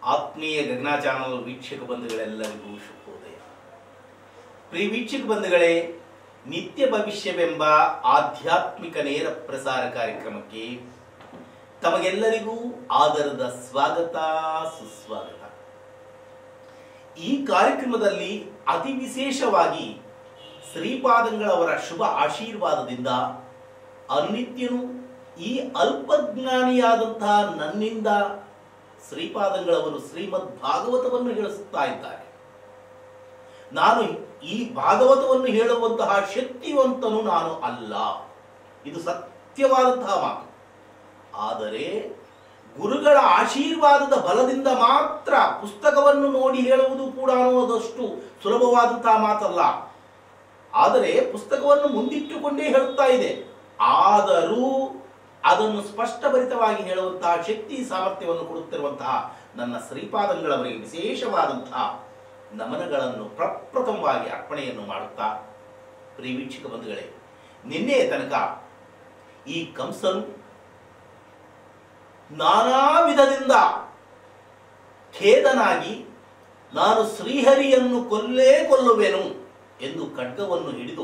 ಆತ್ಮೀಯ ಗಗನ ಚಾನಲ್ ವೀಕ್ಷಕ ಬಂಧುಗಳೆಲ್ಲರಿಗೂ ಶುಭೋದಯ ಪ್ರಿಯ ವೀಕ್ಷಕ ಬಂಧುಗಳೇ ನಿತ್ಯ ಭವಿಷ್ಯವೆಂಬ ಆಧ್ಯಾತ್ಮಿಕ ನೇರ ಪ್ರಸಾರ ಕಾರ್ಯಕ್ರಮಕ್ಕೆ ತಮಗೆಲ್ಲರಿಗೂ ಆದರದ ಸ್ವಾಗತ ಸುಸ್ವಾಗತ ಈ ಕಾರ್ಯಕ್ರಮದಲ್ಲಿ ಅತಿ ವಿಶೇಷವಾಗಿ ಶ್ರೀಪಾದಂಗಳವರ ಶುಭ ಆಶೀರ್ವಾದದಿಂದ ಅನಿತ್ಯನು ಈ ಅಲ್ಪಜ್ಞಾನಿಯಾದಂತಹ ನನ್ನಿಂದ ಶ್ರೀಪಾದಂಗಳವರು ಶ್ರೀಮದ್ ಭಾಗವತವನ್ನು ಹೇಳಿಸುತ್ತಾ ಇದ್ದಾರೆ ನಾನು ಈ ಭಾಗವತವನ್ನು ಹೇಳುವಂತಹ ಶಕ್ತಿವಂತನು ನಾನು ಅಲ್ಲ ಇದು ಸತ್ಯವಾದಂತಹ ಮಾತು ಆದರೆ ಗುರುಗಳ ಆಶೀರ್ವಾದದ ಬಲದಿಂದ ಮಾತ್ರ ಪುಸ್ತಕವನ್ನು ನೋಡಿ ಹೇಳುವುದು ಕೂಡ ಅನ್ನೋದಷ್ಟು ಸುಲಭವಾದಂತಹ ಮಾತಲ್ಲ ಆದರೆ ಪುಸ್ತಕವನ್ನು ಮುಂದಿಟ್ಟುಕೊಂಡೇ ಹೇಳುತ್ತಾ ಇದೆ ಆದರೂ ಅದನ್ನು ಸ್ಪಷ್ಟಭರಿತವಾಗಿ ಹೇಳುವಂತಹ ಶಕ್ತಿ ಸಾಮರ್ಥ್ಯವನ್ನು ಕೊಡುತ್ತಿರುವಂತಹ ನನ್ನ ಶ್ರೀಪಾದಂಗಳವರಿಗೆ ವಿಶೇಷವಾದಂತಹ ನಮನಗಳನ್ನು ಪ್ರಪ್ರಥಮವಾಗಿ ಅರ್ಪಣೆಯನ್ನು ಮಾಡುತ್ತಾ ಪ್ರಿಯ ವೀಕ್ಷಕ ಬಂಧುಗಳೇ ನಿನ್ನೆ ತನಕ ಈ ಕಂಸನು ನಾನಾ ವಿಧದಿಂದ ಖೇದನಾಗಿ ನಾನು ಶ್ರೀಹರಿಯನ್ನು ಕೊಲ್ಲೇ ಕೊಲ್ಲುವೆನು ಎಂದು ಖಡ್ಗವನ್ನು ಹಿಡಿದು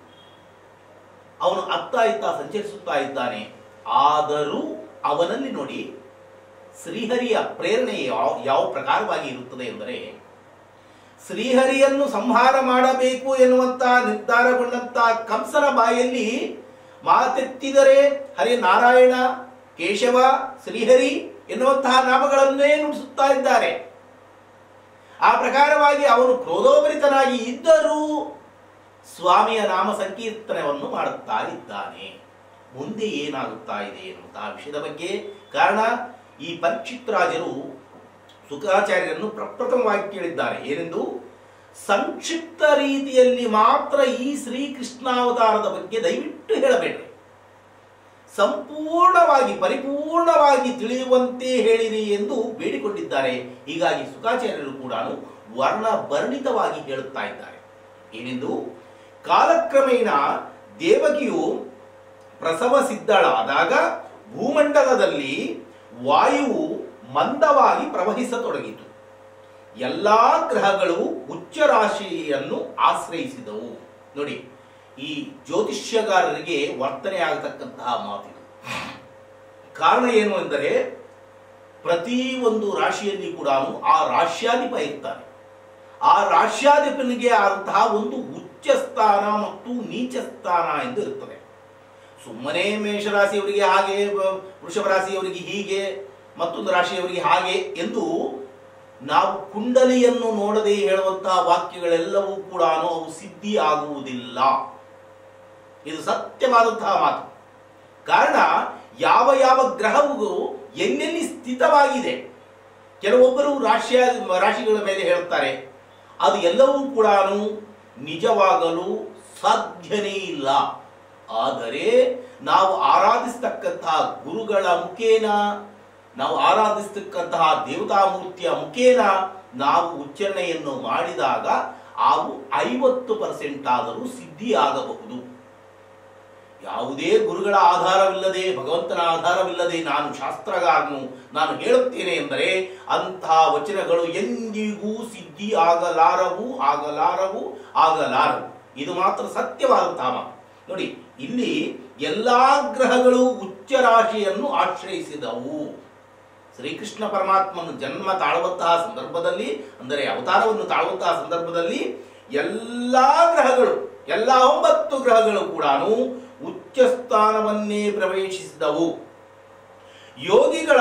ಅವನು ಅತ್ತ ಇತ್ತ ಸಂಚರಿಸುತ್ತಾ ಇದ್ದಾನೆ ಆದರೂ ಅವನಲ್ಲಿ ನೋಡಿ ಶ್ರೀಹರಿಯ ಪ್ರೇರಣೆ ಯಾವ ಯಾವ ಪ್ರಕಾರವಾಗಿ ಇರುತ್ತದೆ ಎಂದರೆ ಶ್ರೀಹರಿಯನ್ನು ಸಂಹಾರ ಮಾಡಬೇಕು ಎನ್ನುವಂತಹ ನಿರ್ಧಾರಗೊಂಡಂತಹ ಕಂಸನ ಬಾಯಲ್ಲಿ ಮಾತೆತ್ತಿದರೆ ಹರಿ ನಾರಾಯಣ ಕೇಶವ ಶ್ರೀಹರಿ ಎನ್ನುವಂತಹ ನಾಮಗಳನ್ನೇ ನುಡಿಸುತ್ತಾ ಇದ್ದಾರೆ ಆ ಪ್ರಕಾರವಾಗಿ ಅವನು ಕ್ರೋಧೋಪರಿತನಾಗಿ ಇದ್ದರೂ ಸ್ವಾಮಿಯ ನಾಮ ಸಂಕೀರ್ತನವನ್ನು ಮಾಡುತ್ತಾ ಇದ್ದಾನೆ ಮುಂದೆ ಏನಾಗುತ್ತಾ ಇದೆ ಎನ್ನುವಂತಹ ವಿಷಯದ ಬಗ್ಗೆ ಕಾರಣ ಈ ಪರೀಕ್ಷಿತ್ ರಾಜರು ಸುಖಾಚಾರ್ಯರನ್ನು ಪ್ರಪ್ರಥಮವಾಗಿ ಕೇಳಿದ್ದಾರೆ ಏನೆಂದು ಸಂಕ್ಷಿಪ್ತ ರೀತಿಯಲ್ಲಿ ಮಾತ್ರ ಈ ಶ್ರೀಕೃಷ್ಣಾವತಾರದ ಬಗ್ಗೆ ದಯವಿಟ್ಟು ಹೇಳಬೇಡ್ರಿ ಸಂಪೂರ್ಣವಾಗಿ ಪರಿಪೂರ್ಣವಾಗಿ ತಿಳಿಯುವಂತೆ ಹೇಳಿರಿ ಎಂದು ಬೇಡಿಕೊಂಡಿದ್ದಾರೆ ಹೀಗಾಗಿ ಸುಖಾಚಾರ್ಯರು ಕೂಡ ವರ್ಣ ವರ್ಣಿತವಾಗಿ ಹೇಳುತ್ತಾ ಇದ್ದಾರೆ ಏನೆಂದು ಕಾಲಕ್ರಮೇಣ ದೇವಕಿಯು ಪ್ರಸವ ಸಿದ್ಧಳಾದಾಗ ಭೂಮಂಡಲದಲ್ಲಿ ವಾಯುವು ಮಂದವಾಗಿ ಪ್ರವಹಿಸತೊಡಗಿತು ಎಲ್ಲಾ ಗ್ರಹಗಳು ಉಚ್ಚ ರಾಶಿಯನ್ನು ಆಶ್ರಯಿಸಿದವು ನೋಡಿ ಈ ಜ್ಯೋತಿಷ್ಯಗಾರರಿಗೆ ವರ್ತನೆ ಆಗತಕ್ಕಂತಹ ಮಾತಿದು ಕಾರಣ ಏನು ಎಂದರೆ ಪ್ರತಿ ಒಂದು ರಾಶಿಯಲ್ಲಿ ಕೂಡ ಆ ರಾಶ್ಯಾಧಿಪ ಇರ್ತಾನೆ ಆ ರಾಶ್ಯಾಧಿಪನಿಗೆ ಆದಂತಹ ಒಂದು ಉಚ್ಚ ಸ್ಥಾನ ಮತ್ತು ನೀಚ ಸ್ಥಾನ ಎಂದು ಇರುತ್ತದೆ ಸುಮ್ಮನೆ ಮೇಷರಾಶಿಯವರಿಗೆ ಹಾಗೆ ವ- ವೃಷಭ ರಾಶಿಯವರಿಗೆ ಹೀಗೆ ಮತ್ತೊಂದು ರಾಶಿಯವರಿಗೆ ಹಾಗೆ ಎಂದು ನಾವು ಕುಂಡಲಿಯನ್ನು ನೋಡದೆ ಹೇಳುವಂತಹ ವಾಕ್ಯಗಳೆಲ್ಲವೂ ಕೂಡ ಅವು ಸಿದ್ಧಿ ಆಗುವುದಿಲ್ಲ ಇದು ಸತ್ಯವಾದಂತಹ ಮಾತು ಕಾರಣ ಯಾವ ಯಾವ ಗ್ರಹವು ಎಲ್ಲೆಲ್ಲಿ ಸ್ಥಿತವಾಗಿದೆ ಕೆಲವೊಬ್ಬರು ರಾಶಿಯ ರಾಶಿಗಳ ಮೇಲೆ ಹೇಳುತ್ತಾರೆ ಅದು ಎಲ್ಲವೂ ಕೂಡ ನಿಜವಾಗಲು ಸಾಧ್ಯನೇ ಇಲ್ಲ ಆದರೆ ನಾವು ಆರಾಧಿಸ್ತಕ್ಕಂತಹ ಗುರುಗಳ ಮುಖೇನ ನಾವು ಆರಾಧಿಸ್ತಕ್ಕಂತಹ ದೇವತಾಮೂರ್ತಿಯ ಮುಖೇನ ನಾವು ಉಚ್ಚಾರಣೆಯನ್ನು ಮಾಡಿದಾಗ ಅವು ಐವತ್ತು ಪರ್ಸೆಂಟ್ ಆದರೂ ಸಿದ್ಧಿಯಾಗಬಹುದು ಯಾವುದೇ ಗುರುಗಳ ಆಧಾರವಿಲ್ಲದೆ ಭಗವಂತನ ಆಧಾರವಿಲ್ಲದೆ ನಾನು ಶಾಸ್ತ್ರಗಾರನು ನಾನು ಹೇಳುತ್ತೇನೆ ಎಂದರೆ ಅಂತಹ ವಚನಗಳು ಎಂದಿಗೂ ಸಿದ್ಧಿ ಆಗಲಾರವು ಆಗಲಾರವು ಆಗಲಾರವು ಇದು ಮಾತ್ರ ಸತ್ಯವಾದಂತಹ ಮಾತು ನೋಡಿ ಇಲ್ಲಿ ಎಲ್ಲಾ ಗ್ರಹಗಳು ಉಚ್ಚ ರಾಶಿಯನ್ನು ಆಶ್ರಯಿಸಿದವು ಶ್ರೀಕೃಷ್ಣ ಪರಮಾತ್ಮನು ಜನ್ಮ ತಾಳುವಂತಹ ಸಂದರ್ಭದಲ್ಲಿ ಅಂದರೆ ಅವತಾರವನ್ನು ತಾಳುವಂತಹ ಸಂದರ್ಭದಲ್ಲಿ ಎಲ್ಲಾ ಗ್ರಹಗಳು ಎಲ್ಲ ಒಂಬತ್ತು ಗ್ರಹಗಳು ಕೂಡ ಉಚ್ಚ ಸ್ಥಾನವನ್ನೇ ಪ್ರವೇಶಿಸಿದವು ಯೋಗಿಗಳ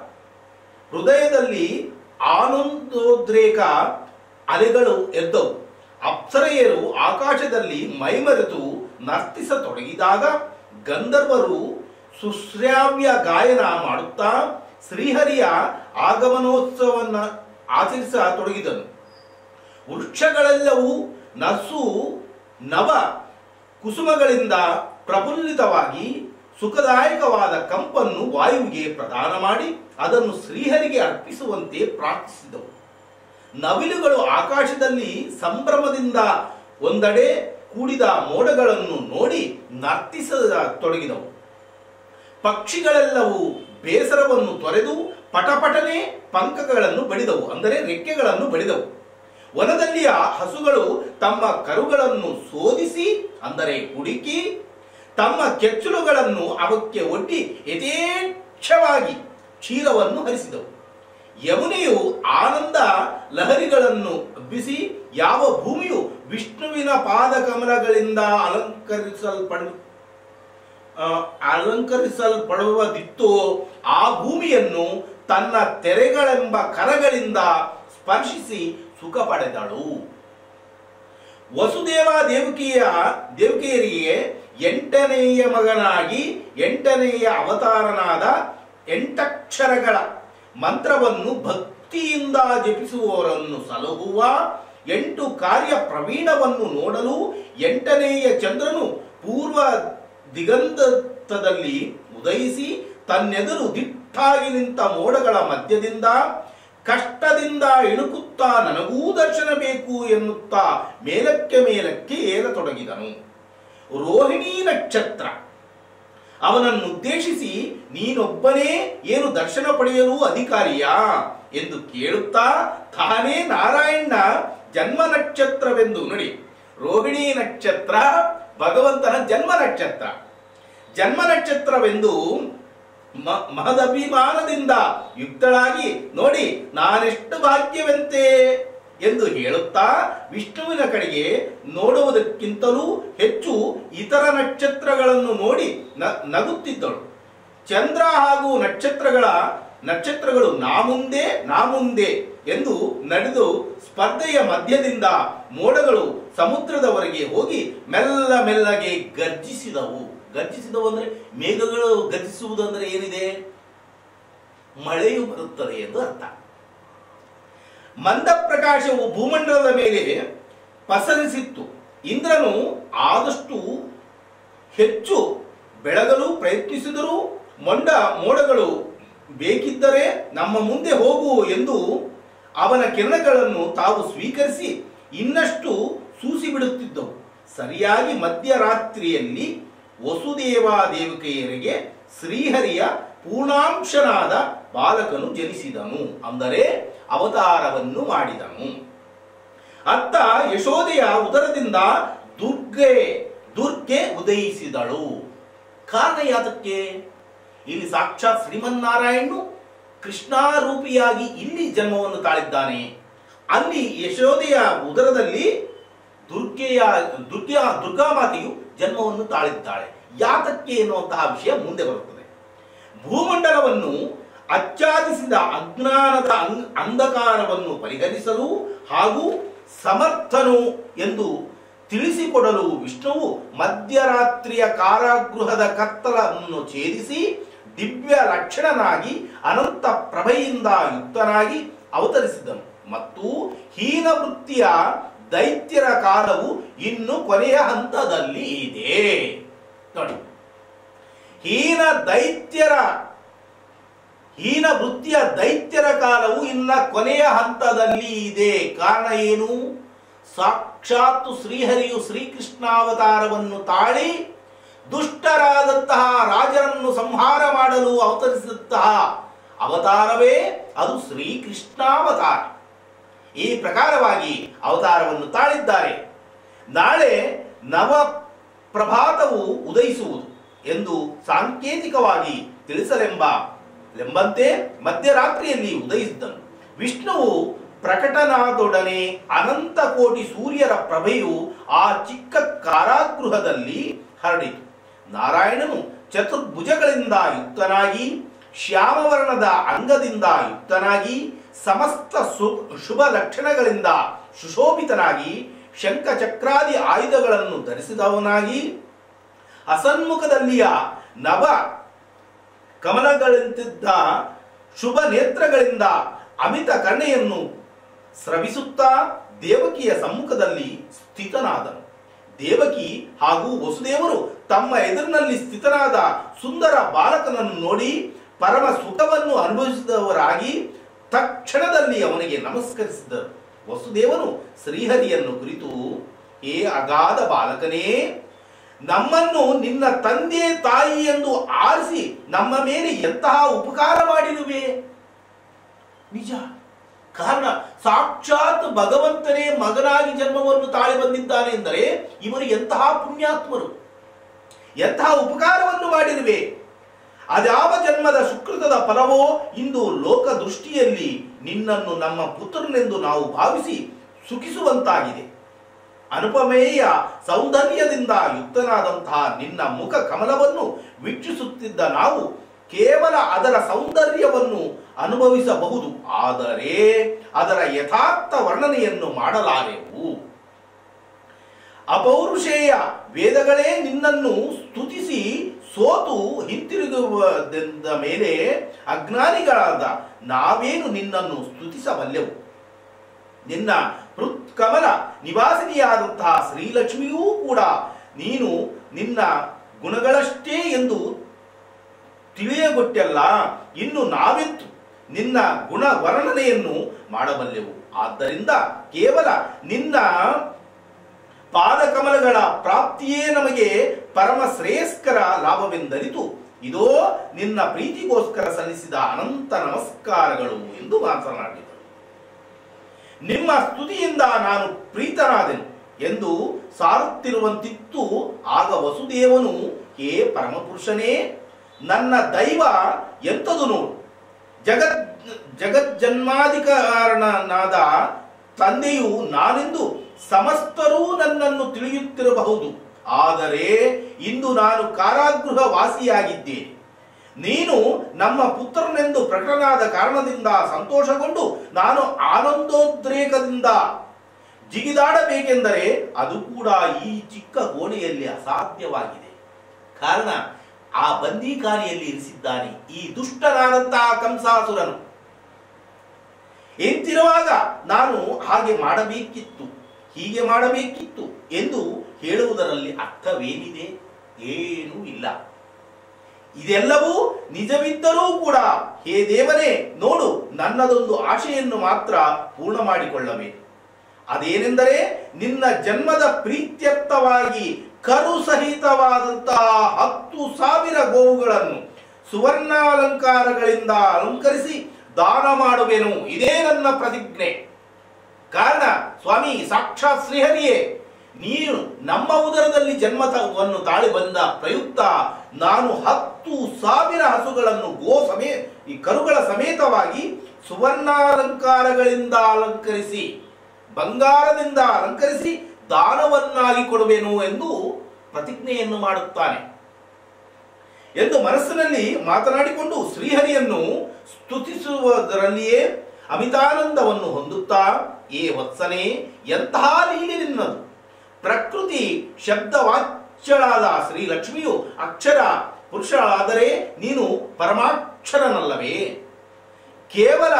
ಹೃದಯದಲ್ಲಿ ಆನಂದೋದ್ರೇಕ ಅಲೆಗಳು ಎದ್ದವು ಅಪ್ಸರೆಯರು ಆಕಾಶದಲ್ಲಿ ಮೈಮರೆತು ನರ್ತಿಸತೊಡಗಿದಾಗ ಗಂಧರ್ವರು ಸುಶ್ರಾವ್ಯ ಗಾಯನ ಮಾಡುತ್ತಾ ಶ್ರೀಹರಿಯ ಆಗಮನೋತ್ಸವವನ್ನು ಆಚರಿಸತೊಡಗಿದನು ವೃಕ್ಷಗಳೆಲ್ಲವೂ ನಸು ನವ ಕುಸುಮಗಳಿಂದ ಪ್ರಫುಲ್ಲಿತವಾಗಿ ಸುಖದಾಯಕವಾದ ಕಂಪನ್ನು ವಾಯುವಿಗೆ ಪ್ರದಾನ ಮಾಡಿ ಅದನ್ನು ಶ್ರೀಹರಿಗೆ ಅರ್ಪಿಸುವಂತೆ ಪ್ರಾರ್ಥಿಸಿದವು ನವಿಲುಗಳು ಆಕಾಶದಲ್ಲಿ ಸಂಭ್ರಮದಿಂದ ಒಂದೆಡೆ ಕೂಡಿದ ಮೋಡಗಳನ್ನು ನೋಡಿ ನರ್ತಿಸತೊಡಗಿದವು ಪಕ್ಷಿಗಳೆಲ್ಲವೂ ಬೇಸರವನ್ನು ತೊರೆದು ಪಟಪಟನೆ ಪಂಕಗಳನ್ನು ಬಡಿದವು ಅಂದರೆ ರೆಕ್ಕೆಗಳನ್ನು ಬಡಿದವು ವನದಲ್ಲಿಯ ಹಸುಗಳು ತಮ್ಮ ಕರುಗಳನ್ನು ಸೋದಿಸಿ ಅಂದರೆ ಹುಡುಕಿ ತಮ್ಮ ಕೆಚ್ಚಲುಗಳನ್ನು ಅವಕ್ಕೆ ಒಡ್ಡಿ ಯಥೇಚ್ಛವಾಗಿ ಕ್ಷೀರವನ್ನು ಹರಿಸಿದವು ಯಮುನೆಯು ಆನಂದ ಲಹರಿಗಳನ್ನು ಹಬ್ಬಿಸಿ ಯಾವ ಭೂಮಿಯು ವಿಷ್ಣುವಿನ ಪಾದಕಮಲಗಳಿಂದ ಅಲಂಕರಿಸಲ್ಪಡ ಆ, ಅಲಂಕರಿಸಲ್ಪಡುವುದಿತ್ತೋ ಆ ಭೂಮಿಯನ್ನು ತನ್ನ ತೆರೆಗಳೆಂಬ ಕರಗಳಿಂದ ಸ್ಪರ್ಶಿಸಿ ಸುಖ ಪಡೆದಳು ವಸುದೇವ ದೇವಕಿಯ ದೇವಕಿಯರಿಗೆ ಎಂಟನೆಯ ಮಗನಾಗಿ ಎಂಟನೆಯ ಅವತಾರನಾದ ಎಂಟಕ್ಷರಗಳ ಮಂತ್ರವನ್ನು ಭಕ್ತಿಯಿಂದ ಜಪಿಸುವವರನ್ನು ಸಲಹುವ ಎಂಟು ಕಾರ್ಯ ಪ್ರವೀಣವನ್ನು ನೋಡಲು ಎಂಟನೆಯ ಚಂದ್ರನು ಪೂರ್ವ ದಿಗಂತದಲ್ಲಿ ಉದಯಿಸಿ ತನ್ನೆದುರು ದಿಟ್ಟಾಗಿ ನಿಂತ ಮೋಡಗಳ ಮಧ್ಯದಿಂದ ಕಷ್ಟದಿಂದ ಇಣುಕುತ್ತಾ ನನಗೂ ದರ್ಶನ ಬೇಕು ಎನ್ನುತ್ತಾ ಮೇಲಕ್ಕೆ ಮೇಲಕ್ಕೆ ಏರತೊಡಗಿದನು ರೋಹಿಣಿ ನಕ್ಷತ್ರ ಅವನನ್ನು ಉದ್ದೇಶಿಸಿ ನೀನೊಬ್ಬನೇ ಏನು ದರ್ಶನ ಪಡೆಯಲು ಅಧಿಕಾರಿಯಾ ಎಂದು ಕೇಳುತ್ತಾ ತಾನೇ ನಾರಾಯಣ ಜನ್ಮ ನಕ್ಷತ್ರವೆಂದು ನೋಡಿ ರೋಹಿಣಿ ನಕ್ಷತ್ರ ಭಗವಂತನ ಜನ್ಮ ನಕ್ಷತ್ರ ಜನ್ಮ ನಕ್ಷತ್ರವೆಂದು ಮ- ಮಹದಭಿಮಾನದಿಂದ ಯುಕ್ತಳಾಗಿ ನೋಡಿ ನಾನೆಷ್ಟು ಭಾಗ್ಯವಂತೆ ಎಂದು ಹೇಳುತ್ತಾ ವಿಷ್ಣುವಿನ ಕಡೆಗೆ ನೋಡುವುದಕ್ಕಿಂತಲೂ ಹೆಚ್ಚು ಇತರ ನಕ್ಷತ್ರಗಳನ್ನು ನೋಡಿ ನ- ನಗುತ್ತಿದ್ದಳು ಚಂದ್ರ ಹಾಗೂ ನಕ್ಷತ್ರಗಳ ನಕ್ಷತ್ರಗಳು ನಾ ಮುಂದೆ ನಾ ಮುಂದೆ ಎಂದು ನಡೆದು ಸ್ಪರ್ಧೆಯ ಮಧ್ಯದಿಂದ ಮೋಡಗಳು ಸಮುದ್ರದವರೆಗೆ ಹೋಗಿ ಮೆಲ್ಲ ಮೆಲ್ಲಗೆ ಗರ್ಜಿಸಿದವು ಗರ್ಜಿಸಿದವು ಅಂದ್ರೆ ಮೇಘಗಳು ಗರ್ಜಿಸುವುದು ಅಂದ್ರೆ ಏನಿದೆ ಮಳೆಯು ಬರುತ್ತದೆ ಎಂದು ಅರ್ಥ ಮಂದ ಪ್ರಕಾಶವು ಭೂಮಂಡಲದ ಮೇಲೆ ಪಸರಿಸಿತ್ತು ಇಂದ್ರನು ಆದಷ್ಟು ಹೆಚ್ಚು ಬೆಳಗಲು ಪ್ರಯತ್ನಿಸಿದರೂ ಮೊಂಡ ಮೋಡಗಳು ಬೇಕಿದ್ದರೆ ನಮ್ಮ ಮುಂದೆ ಹೋಗು ಎಂದು ಅವನ ಕಿರಣಗಳನ್ನು ತಾವು ಸ್ವೀಕರಿಸಿ ಇನ್ನಷ್ಟು ಸೂಸಿ ಬಿಡುತ್ತಿದ್ದವು ಸರಿಯಾಗಿ ಮಧ್ಯರಾತ್ರಿಯಲ್ಲಿ ವಸುದೇವ ದೇವಕಿಯರಿಗೆ ಶ್ರೀಹರಿಯ ಪೂರ್ಣಾಂಶನಾದ ಬಾಲಕನು ಜನಿಸಿದನು ಅಂದರೆ ಅವತಾರವನ್ನು ಮಾಡಿದನು ಅತ್ತ ಯಶೋದೆಯ ಉದರದಿಂದ ದುರ್ಗೆ ದುರ್ಗೆ ಉದಯಿಸಿದಳು ಕಾರಣ ಯಾತಕ್ಕೆ ಇಲ್ಲಿ ಸಾಕ್ಷಾತ್ ಶ್ರೀಮನ್ನಾರಾಯಣನು ಕೃಷ್ಣಾರೂಪಿಯಾಗಿ ಇಲ್ಲಿ ಜನ್ಮವನ್ನು ತಾಳಿದ್ದಾನೆ ಅಲ್ಲಿ ಯಶೋದೆಯ ಉದರದಲ್ಲಿ ದುರ್ಗೆಯ ದುರ್ಗ್ಯಾ ದುರ್ಗಾಮಾತೆಯು ಜನ್ಮವನ್ನು ತಾಳಿದ್ದಾಳೆ ಯಾತಕ್ಕೆ ಎನ್ನುವಂತಹ ವಿಷಯ ಮುಂದೆ ಬರುತ್ತದೆ ಭೂಮಂಡಲವನ್ನು ಆಚ್ಛಾದಿಸಿದ ಅಜ್ಞಾನದ ಅಂಗ್- ಅಂಧಕಾರವನ್ನು ಪರಿಹರಿಸಲು ಹಾಗೂ ಸಮರ್ಥನು ಎಂದು ತಿಳಿಸಿಕೊಡಲು ವಿಷ್ಣುವು ಮಧ್ಯರಾತ್ರಿಯ ಕಾರಾಗೃಹದ ಕತ್ತಲನ್ನು ಛೇದಿಸಿ ದಿವ್ಯ ಲಕ್ಷಣನಾಗಿ ಅನಂತ ಪ್ರಭೆಯಿಂದ ಯುಕ್ತನಾಗಿ ಅವತರಿಸಿದನು ಮತ್ತು ಹೀನ ವೃತ್ತಿಯ ದೈತ್ಯರ ಕಾಲವು ಇನ್ನು ಕೊನೆಯ ಹಂತದಲ್ಲಿ ಇದೆ ನೋಡಿ ಹೀನ ದೈತ್ಯರ ಹೀನ ವೃತ್ತಿಯ ದೈತ್ಯರ ಕಾಲವು ಇನ್ನ ಕೊನೆಯ ಹಂತದಲ್ಲಿ ಇದೆ ಕಾರಣ ಏನು ಸಾಕ್ಷಾತ್ ಶ್ರೀಹರಿಯು ಶ್ರೀಕೃಷ್ಣಾವತಾರವನ್ನು ತಾಳಿ ದುಷ್ಟರಾದಂತಹ ರಾಜರನ್ನು ಸಂಹಾರ ಮಾಡಲು ಅವತರಿಸಿದಂತಹ ಅವತಾರವೇ ಅದು ಶ್ರೀಕೃಷ್ಣಾವತಾರ ಈ ಪ್ರಕಾರವಾಗಿ ಅವತಾರವನ್ನು ತಾಳಿದ್ದಾರೆ ನಾಳೆ ನವ ಪ್ರಭಾತವು ಉದಯಿಸುವುದು ಎಂದು ಸಾಂಕೇತಿಕವಾಗಿ ತಿಳಿಸಲೆಂಬ ಎಂಬಂತೆ ಮಧ್ಯರಾತ್ರಿಯಲ್ಲಿ ಉದಯಿಸಿದ್ದನು ವಿಷ್ಣುವು ಪ್ರಕಟನಾದೊಡನೆ ಅನಂತ ಕೋಟಿ ಸೂರ್ಯರ ಪ್ರಭೆಯು ಆ ಚಿಕ್ಕ ಕಾರಾಗೃಹದಲ್ಲಿ ಹರಡಿತು ನಾರಾಯಣನು ಚತುರ್ಭುಜಗಳಿಂದ ಯುಕ್ತನಾಗಿ ಶ್ಯಾಮವರ್ಣದ ಅಂಗದಿಂದ ಯುಕ್ತನಾಗಿ ಸಮಸ್ತ ಸು ಶುಭ ಲಕ್ಷಣಗಳಿಂದ ಸುಶೋಭಿತನಾಗಿ ಶಂಖಚಕ್ರಾದಿ ಆಯುಧಗಳನ್ನು ಧರಿಸಿದವನಾಗಿ ಅಸನ್ಮುಖದಲ್ಲಿಯ ನವ ಕಮಲಗಳಂತಿದ್ದ ಶುಭ ನೇತ್ರಗಳಿಂದ ಅಮಿತ ಕರ್ಣೆಯನ್ನು ಸ್ರವಿಸುತ್ತಾ ದೇವಕಿಯ ಸಮ್ಮುಖದಲ್ಲಿ ಸ್ಥಿತನಾದನು ದೇವಕಿ ಹಾಗೂ ವಸುದೇವರು ತಮ್ಮ ಎದುರಿನಲ್ಲಿ ಸ್ಥಿತನಾದ ಸುಂದರ ಬಾಲಕನನ್ನು ನೋಡಿ ಪರಮ ಸುಖವನ್ನು ಅನುಭವಿಸಿದವರಾಗಿ ತಕ್ಷಣದಲ್ಲಿ ಅವನಿಗೆ ನಮಸ್ಕರಿಸಿದರು ವಸುದೇವನು ಶ್ರೀಹರಿಯನ್ನು ಕುರಿತು ಏ ಅಗಾಧ ಬಾಲಕನೇ ನಮ್ಮನ್ನು ನಿನ್ನ ತಂದೆ ತಾಯಿ ಎಂದು ಆರಿಸಿ ನಮ್ಮ ಮೇಲೆ ಎಂತಹ ಉಪಕಾರ ಮಾಡಿರುವೆ ನಿಜ ಕಾರಣ ಸಾಕ್ಷಾತ್ ಭಗವಂತನೇ ಮಗನಾಗಿ ಜನ್ಮವನ್ನು ತಾಳಿ ಬಂದಿದ್ದಾನೆ ಎಂದರೆ ಇವರು ಎಂತಹ ಪುಣ್ಯಾತ್ಮರು ಎಂತಹ ಉಪಕಾರವನ್ನು ಮಾಡಿರುವೆ ಅದ್ಯಾವ ಜನ್ಮದ ಸುಕೃತದ ಫಲವೋ ಇಂದು ಲೋಕ ದೃಷ್ಟಿಯಲ್ಲಿ ನಿನ್ನನ್ನು ನಮ್ಮ ಪುತ್ರನೆಂದು ನಾವು ಭಾವಿಸಿ ಸುಖಿಸುವಂತಾಗಿದೆ ಅನುಪಮೇಯ ಸೌಂದರ್ಯದಿಂದ ಯುಕ್ತನಾದಂತಹ ನಿನ್ನ ಮುಖ ಕಮಲವನ್ನು ವೀಕ್ಷಿಸುತ್ತಿದ್ದ ನಾವು ಕೇವಲ ಅದರ ಸೌಂದರ್ಯವನ್ನು ಅನುಭವಿಸಬಹುದು ಆದರೆ ಅದರ ಯಥಾರ್ಥ ವರ್ಣನೆಯನ್ನು ಮಾಡಲಾರೆವು ಅಪೌರುಷೇಯ ವೇದಗಳೇ ನಿನ್ನನ್ನು ಸ್ತುತಿಸಿ ಸೋತು ಹಿಂತಿರುಗುವುದೆಂದ ಮೇಲೆ ಅಜ್ಞಾನಿಗಳಾದ ನಾವೇನು ನಿನ್ನನ್ನು ಸ್ತುತಿಸಬಲ್ಲೆವು ನಿನ್ನ ಹೃತ್ಕಮಲ ನಿವಾಸಿನಿಯಾದಂತಹ ಶ್ರೀಲಕ್ಷ್ಮಿಯೂ ಕೂಡ ನೀನು ನಿನ್ನ ಗುಣಗಳಷ್ಟೇ ಎಂದು ತಿಳಿಯಗೊಟ್ಟಲ್ಲ ಇನ್ನು ನಾವೆಂತು ನಿನ್ನ ಗುಣ ವರ್ಣನೆಯನ್ನು ಮಾಡಬಲ್ಲೆವು ಆದ್ದರಿಂದ ಕೇವಲ ನಿನ್ನ ಪಾದಕಮಲಗಳ ಪ್ರಾಪ್ತಿಯೇ ನಮಗೆ ಪರಮ ಶ್ರೇಯಸ್ಕರ ಲಾಭವೆಂದರಿತು ಇದೋ ನಿನ್ನ ಪ್ರೀತಿಗೋಸ್ಕರ ಸಲ್ಲಿಸಿದ ಅನಂತ ನಮಸ್ಕಾರಗಳು ಎಂದು ಮಾತನಾಡಿದರು ನಿಮ್ಮ ಸ್ತುತಿಯಿಂದ ನಾನು ಪ್ರೀತನಾದೆನು ಎಂದು ಸಾರುತ್ತಿರುವಂತಿತ್ತು ಆಗ ವಸುದೇವನು ಹೇ ಪರಮಪುರುಷನೇ ನನ್ನ ದೈವ ಎಂಥದು ನೋಡು ಜಗತ್ ಜಗಜ್ಜನ್ಮಾಧಿಕಾರನಾದ ತಂದೆಯು ನಾನೆಂದು ಸಮಸ್ತರೂ ನನ್ನನ್ನು ತಿಳಿಯುತ್ತಿರಬಹುದು ಆದರೆ ಇಂದು ನಾನು ಕಾರಾಗೃಹ ವಾಸಿಯಾಗಿದ್ದೇನೆ ನೀನು ನಮ್ಮ ಪುತ್ರನೆಂದು ಪ್ರಕಟನಾದ ಕಾರಣದಿಂದ ಸಂತೋಷಗೊಂಡು ನಾನು ಆನಂದೋದ್ರೇಕದಿಂದ ಜಿಗಿದಾಡಬೇಕೆಂದರೆ ಅದು ಕೂಡ ಈ ಚಿಕ್ಕ ಕೋಣೆಯಲ್ಲಿ ಅಸಾಧ್ಯವಾಗಿದೆ ಕಾರಣ ಆ ಬಂದೀಖಾನೆಯಲ್ಲಿ ಇರಿಸಿದ್ದಾನೆ ಈ ದುಷ್ಟನಾದಂತಹ ಕಂಸಾಸುರನು ಎಂತಿರುವಾಗ ನಾನು ಹಾಗೆ ಮಾಡಬೇಕಿತ್ತು ಹೀಗೆ ಮಾಡಬೇಕಿತ್ತು ಎಂದು ಹೇಳುವುದರಲ್ಲಿ ಅರ್ಥವೇನಿದೆ ಏನೂ ಇಲ್ಲ ಇದೆಲ್ಲವೂ ನಿಜವಿದ್ದರೂ ಕೂಡ ಹೇ ದೇವನೇ ನೋಡು ನನ್ನದೊಂದು ಆಶೆಯನ್ನು ಮಾತ್ರ ಪೂರ್ಣ ಮಾಡಿಕೊಳ್ಳಬೇಕು ಅದೇನೆಂದರೆ ನಿನ್ನ ಜನ್ಮದ ಪ್ರೀತ್ಯರ್ಥವಾಗಿ ಕರು ಸಹಿತವಾದಂತಹ ಹತ್ತು ಸಾವಿರ ಗೋವುಗಳನ್ನು ಸುವರ್ಣಾಲಂಕಾರಗಳಿಂದ ಅಲಂಕರಿಸಿ ದಾನ ಮಾಡುವೆನು ಇದೇ ನನ್ನ ಪ್ರತಿಜ್ಞೆ ಕಾರಣ ಸ್ವಾಮಿ ಸಾಕ್ಷಾತ್ ಶ್ರೀಹರಿಯೇ ನೀನು ನಮ್ಮ ಉದರದಲ್ಲಿ ಜನ್ಮವನ್ನು ತಾಳಿ ಬಂದ ಪ್ರಯುಕ್ತ ನಾನು ಹತ್ತು ಸಾವಿರ ಹಸುಗಳನ್ನು ಗೋ ಸಮೇ ಈ ಕರುಗಳ ಸಮೇತವಾಗಿ ಸುವರ್ಣಾಲಂಕಾರಗಳಿಂದ ಅಲಂಕರಿಸಿ ಬಂಗಾರದಿಂದ ಅಲಂಕರಿಸಿ ದಾನವನ್ನಾಗಿ ಕೊಡುವೆನು ಎಂದು ಪ್ರತಿಜ್ಞೆಯನ್ನು ಮಾಡುತ್ತಾನೆ ಎಂದು ಮನಸ್ಸಿನಲ್ಲಿ ಮಾತನಾಡಿಕೊಂಡು ಶ್ರೀಹರಿಯನ್ನು ಸ್ತುತಿಸುವುದರಲ್ಲಿಯೇ ಅಮಿತಾನಂದವನ್ನು ಹೊಂದುತ್ತಾ ಏ ವತ್ಸನೆ ಎಂತಹ ಲೀಲೆ ನಿನ್ನದು ಪ್ರಕೃತಿ ಶಬ್ದವಾಚ್ಯಳಾದ ಶ್ರೀ ಲಕ್ಷ್ಮಿಯು ಅಕ್ಷರ ಪುರುಷಳಾದರೆ ನೀನು ಪರಮಾಕ್ಷರನಲ್ಲವೇ ಕೇವಲ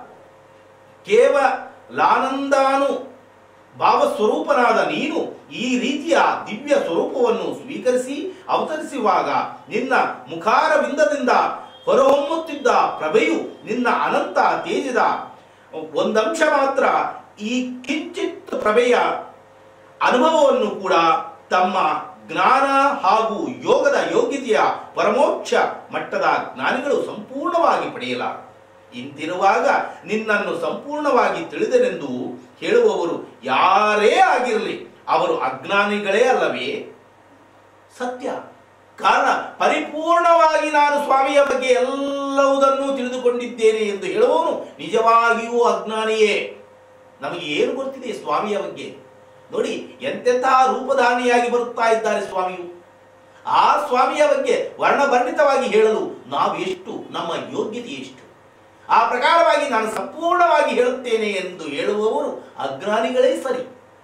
ಕೇವಲಾನಂದಾನು ಭಾವಸ್ವರೂಪನಾದ ನೀನು ಈ ರೀತಿಯ ದಿವ್ಯ ಸ್ವರೂಪವನ್ನು ಸ್ವೀಕರಿಸಿ ಅವತರಿಸುವಾಗ ನಿನ್ನ ಮುಖಾರವಿಂದದಿಂದ ಹೊರಹೊಮ್ಮುತ್ತಿದ್ದ ಪ್ರಭೆಯು ನಿನ್ನ ಅನಂತ ತೇಜದ ಒಂದಂಶ ಮಾತ್ರ ಈ ಕಿಂಚಿತ್ ಪ್ರಭೆಯ ಅನುಭವವನ್ನು ಕೂಡ ತಮ್ಮ ಜ್ಞಾನ ಹಾಗೂ ಯೋಗದ ಯೋಗ್ಯತೆಯ ಪರಮೋಕ್ಷ ಮಟ್ಟದ ಜ್ಞಾನಿಗಳು ಸಂಪೂರ್ಣವಾಗಿ ಪಡೆಯಲಾರ ಇಂತಿರುವಾಗ ನಿನ್ನನ್ನು ಸಂಪೂರ್ಣವಾಗಿ ತಿಳಿದನೆಂದು ಹೇಳುವವರು ಯಾರೇ ಆಗಿರಲಿ ಅವರು ಅಜ್ಞಾನಿಗಳೇ ಅಲ್ಲವೇ ಸತ್ಯ ಕಾರಣ ಪರಿಪೂರ್ಣವಾಗಿ ನಾನು ಸ್ವಾಮಿಯ ಬಗ್ಗೆ ಎಲ್ಲವುದನ್ನು ತಿಳಿದುಕೊಂಡಿದ್ದೇನೆ ಎಂದು ಹೇಳುವವನು ನಿಜವಾಗಿಯೂ ಅಜ್ಞಾನಿಯೇ ನಮಗೆ ಏನು ಗೊತ್ತಿದೆ ಸ್ವಾಮಿಯ ಬಗ್ಗೆ ನೋಡಿ ಎಂತೆಂತಹ ರೂಪಧಾರಿಯಾಗಿ ಬರುತ್ತಾ ಇದ್ದಾರೆ ಸ್ವಾಮಿಯು ಆ ಸ್ವಾಮಿಯ ಬಗ್ಗೆ ವರ್ಣಭರ್ಣಿತವಾಗಿ ಹೇಳಲು ನಾವೆಷ್ಟು ನಮ್ಮ ಯೋಗ್ಯತೆ ಎಷ್ಟು ಆ ಪ್ರಕಾರವಾಗಿ ನಾನು ಸಂಪೂರ್ಣವಾಗಿ ಹೇಳುತ್ತೇನೆ ಎಂದು ಹೇಳುವವರು ಅಜ್ಞಾನಿಗಳೇ ಸರಿ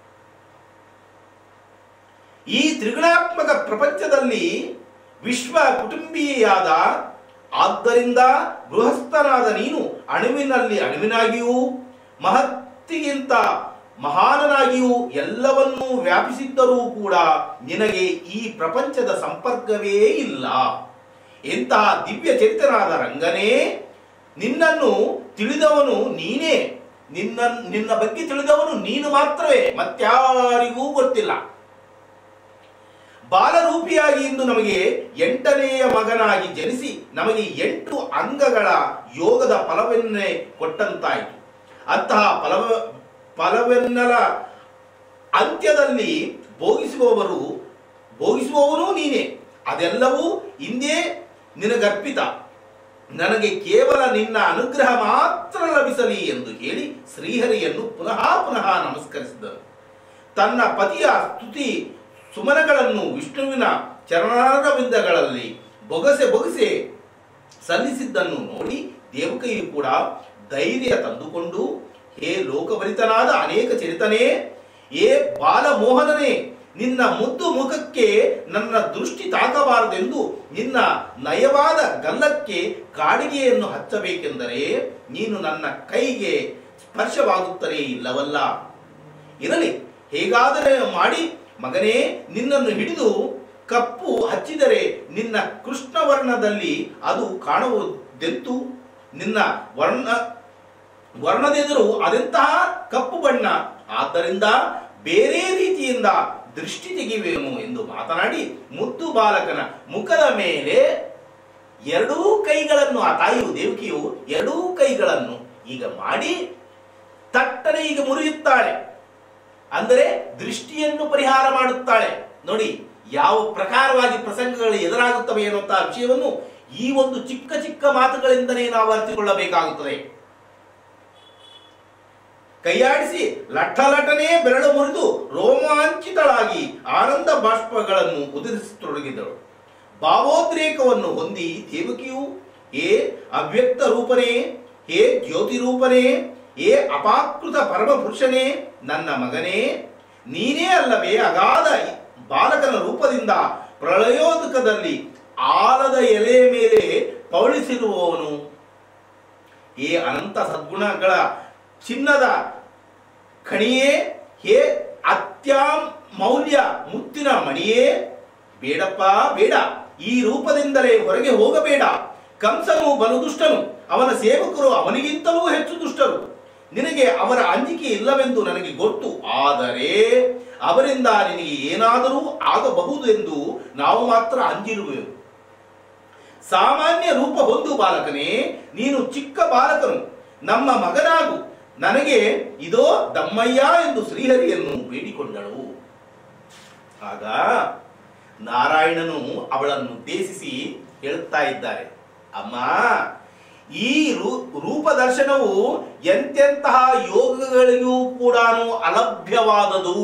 ಈ ತ್ರಿಗುಣಾತ್ಮಕ ಪ್ರಪಂಚದಲ್ಲಿ ವಿಶ್ವ ಕುಟುಂಬೀಯಾದ ಆದ್ದರಿಂದ ಗೃಹಸ್ಥನಾದ ನೀನು ಅಣುವಿನಲ್ಲಿ ಅಣುವಿನಾಗಿಯೂ ಮಹತ್ತಿಗಿಂತ ಮಹಾನನಾಗಿಯೂ ಎಲ್ಲವನ್ನೂ ವ್ಯಾಪಿಸಿದ್ದರೂ ಕೂಡ ನಿನಗೆ ಈ ಪ್ರಪಂಚದ ಸಂಪರ್ಕವೇ ಇಲ್ಲ ಇಂತಹ ದಿವ್ಯ ಚರಿತನಾದ ರಂಗನೇ ನಿನ್ನನ್ನು ತಿಳಿದವನು ನೀನೇ ನಿನ್ನ ನಿನ್ನ ಬಗ್ಗೆ ತಿಳಿದವನು ನೀನು ಮಾತ್ರವೇ ಮತ್ಯಾರಿಗೂ ಗೊತ್ತಿಲ್ಲ ಬಾಲರೂಪಿಯಾಗಿ ಇಂದು ನಮಗೆ ಎಂಟನೆಯ ಮಗನಾಗಿ ಜನಿಸಿ ನಮಗೆ ಎಂಟು ಅಂಗಗಳ ಯೋಗದ ಫಲವನ್ನೇ ಕೊಟ್ಟಂತಾಯಿತು ಅಂತಹ ಫಲವ ಫಲವೆನ್ನಲ ಅಂತ್ಯದಲ್ಲಿ ಭೋಗಿಸುವವರು ಭೋಗಿಸುವವನು ನೀನೇ ಅದೆಲ್ಲವೂ ಹಿಂದೆ ನಿನಗರ್ಪಿತ ನನಗೆ ಕೇವಲ ನಿನ್ನ ಅನುಗ್ರಹ ಮಾತ್ರ ಲಭಿಸಲಿ ಎಂದು ಹೇಳಿ ಶ್ರೀಹರಿಯನ್ನು ಪುನಃ ಪುನಃ ನಮಸ್ಕರಿಸಿದರು ತನ್ನ ಪತಿಯ ಸ್ತುತಿ ಸುಮನಗಳನ್ನು ವಿಷ್ಣುವಿನ ಚರಣಾರವಿಂದಗಳಲ್ಲಿ ಬೊಗಸೆ ಬೊಗಸೆ ಸಲ್ಲಿಸಿದ್ದನ್ನು ನೋಡಿ ದೇವಕಿಯು ಕೂಡ ಧೈರ್ಯ ತಂದುಕೊಂಡು ಹೇ ಲೋಕಭರಿತನಾದ ಅನೇಕ ಚರಿತನೇ ಏ ಬಾಲಮೋಹನನೇ ನಿನ್ನ ಮುದ್ದು ಮುಖಕ್ಕೆ ನನ್ನ ದೃಷ್ಟಿ ತಾಕಬಾರದೆಂದು ನಿನ್ನ ನಯವಾದ ಗಲ್ಲಕ್ಕೆ ಕಾಡಿಗೆಯನ್ನು ಹಚ್ಚಬೇಕೆಂದರೆ ನೀನು ನನ್ನ ಕೈಗೆ ಸ್ಪರ್ಶವಾಗುತ್ತಲೇ ಇಲ್ಲವಲ್ಲ ಇರಲಿ ಹೇಗಾದರೆ ಮಾಡಿ ಮಗನೇ ನಿನ್ನನ್ನು ಹಿಡಿದು ಕಪ್ಪು ಹಚ್ಚಿದರೆ ನಿನ್ನ ಕೃಷ್ಣವರ್ಣದಲ್ಲಿ ಅದು ಕಾಣುವುದೆಂತು ನಿನ್ನ ವರ್ಣ ವರ್ಣದೆದುರು ಅದೆಂತಹ ಕಪ್ಪು ಬಣ್ಣ ಆದ್ದರಿಂದ ಬೇರೆ ರೀತಿಯಿಂದ ದೃಷ್ಟಿ ತೆಗಿವೇನು ಎಂದು ಮಾತನಾಡಿ ಮುದ್ದು ಬಾಲಕನ ಮುಖದ ಮೇಲೆ ಎರಡೂ ಕೈಗಳನ್ನು ಆ ತಾಯಿಯು ದೇವಕಿಯು ಎರಡೂ ಕೈಗಳನ್ನು ಈಗ ಮಾಡಿ ತಟ್ಟನೆ ಈಗ ಮುರಿಯುತ್ತಾಳೆ ಅಂದರೆ ದೃಷ್ಟಿಯನ್ನು ಪರಿಹಾರ ಮಾಡುತ್ತಾಳೆ ನೋಡಿ ಯಾವ ಪ್ರಕಾರವಾಗಿ ಪ್ರಸಂಗಗಳು ಎದುರಾಗುತ್ತವೆ ಎನ್ನುವಂತಹ ವಿಷಯವನ್ನು ಈ ಒಂದು ಚಿಕ್ಕ ಚಿಕ್ಕ ಮಾತುಗಳಿಂದಲೇ ನಾವು ಅರಿತುಕೊಳ್ಳಬೇಕಾಗುತ್ತದೆ ಕೈಯಾಡಿಸಿ ಲಟ್ಟಲಟನೆ ಬೆರಳು ಮುರಿದು ರೋಮಾಂಚಿತಳಾಗಿ ಆನಂದ ಬಾಷ್ಪಗಳನ್ನು ಉದುರಿಸತೊಡಗಿದಳು ಭಾವೋದ್ರೇಕವನ್ನು ಹೊಂದಿ ದೇವಕಿಯು ಏ ಅವ್ಯಕ್ತ ರೂಪನೇ ಹೇ ಜ್ಯೋತಿ ರೂಪನೇ ಏ ಅಪಾಕೃತ ಪರಮ ಪುರುಷನೇ ನನ್ನ ಮಗನೇ ನೀನೇ ಅಲ್ಲವೇ ಅಗಾಧ ಬಾಲಕನ ರೂಪದಿಂದ ಪ್ರಳಯೋದಕದಲ್ಲಿ ಆಲದ ಎಲೆಯ ಮೇಲೆ ಪೌಳಿಸಿರುವವನು ಏ ಅನಂತ ಸದ್ಗುಣಗಳ ಚಿನ್ನದ ಖಣಿಯೇ ಹೇ ಅತ್ಯಾಂ ಮೌಲ್ಯ ಮುತ್ತಿನ ಮಣಿಯೇ ಬೇಡಪ್ಪ ಬೇಡ ಈ ರೂಪದಿಂದಲೇ ಹೊರಗೆ ಹೋಗಬೇಡ ಕಂಸನು ಬಲು ದುಷ್ಟನು ಅವನ ಸೇವಕರು ಅವನಿಗಿಂತಲೂ ಹೆಚ್ಚು ದುಷ್ಟರು ನಿನಗೆ ಅವರ ಅಂಜಿಕೆ ಇಲ್ಲವೆಂದು ನನಗೆ ಗೊತ್ತು ಆದರೆ ಅವರಿಂದ ನಿನಗೆ ಏನಾದರೂ ಆಗಬಹುದೆಂದು ನಾವು ಮಾತ್ರ ಅಂಜಿರುವೆವು ಸಾಮಾನ್ಯ ರೂಪ ಹೊಂದು ಬಾಲಕನೇ ನೀನು ಚಿಕ್ಕ ಬಾಲಕನು ನಮ್ಮ ಮಗನಾಗು ನನಗೆ ಇದೋ ದಮ್ಮಯ್ಯ ಎಂದು ಶ್ರೀಹರಿಯನ್ನು ಬೇಡಿಕೊಂಡಳು ಆಗ ನಾರಾಯಣನು ಅವಳನ್ನು ಉದ್ದೇಶಿಸಿ ಹೇಳುತ್ತಾ ಇದ್ದಾರೆ ಅಮ್ಮ ಈ ರೂ- ರೂಪದರ್ಶನವು ಎಂತೆಂತಹ ಯೋಗಗಳಿಗೂ ಕೂಡ ಅಲಭ್ಯವಾದದು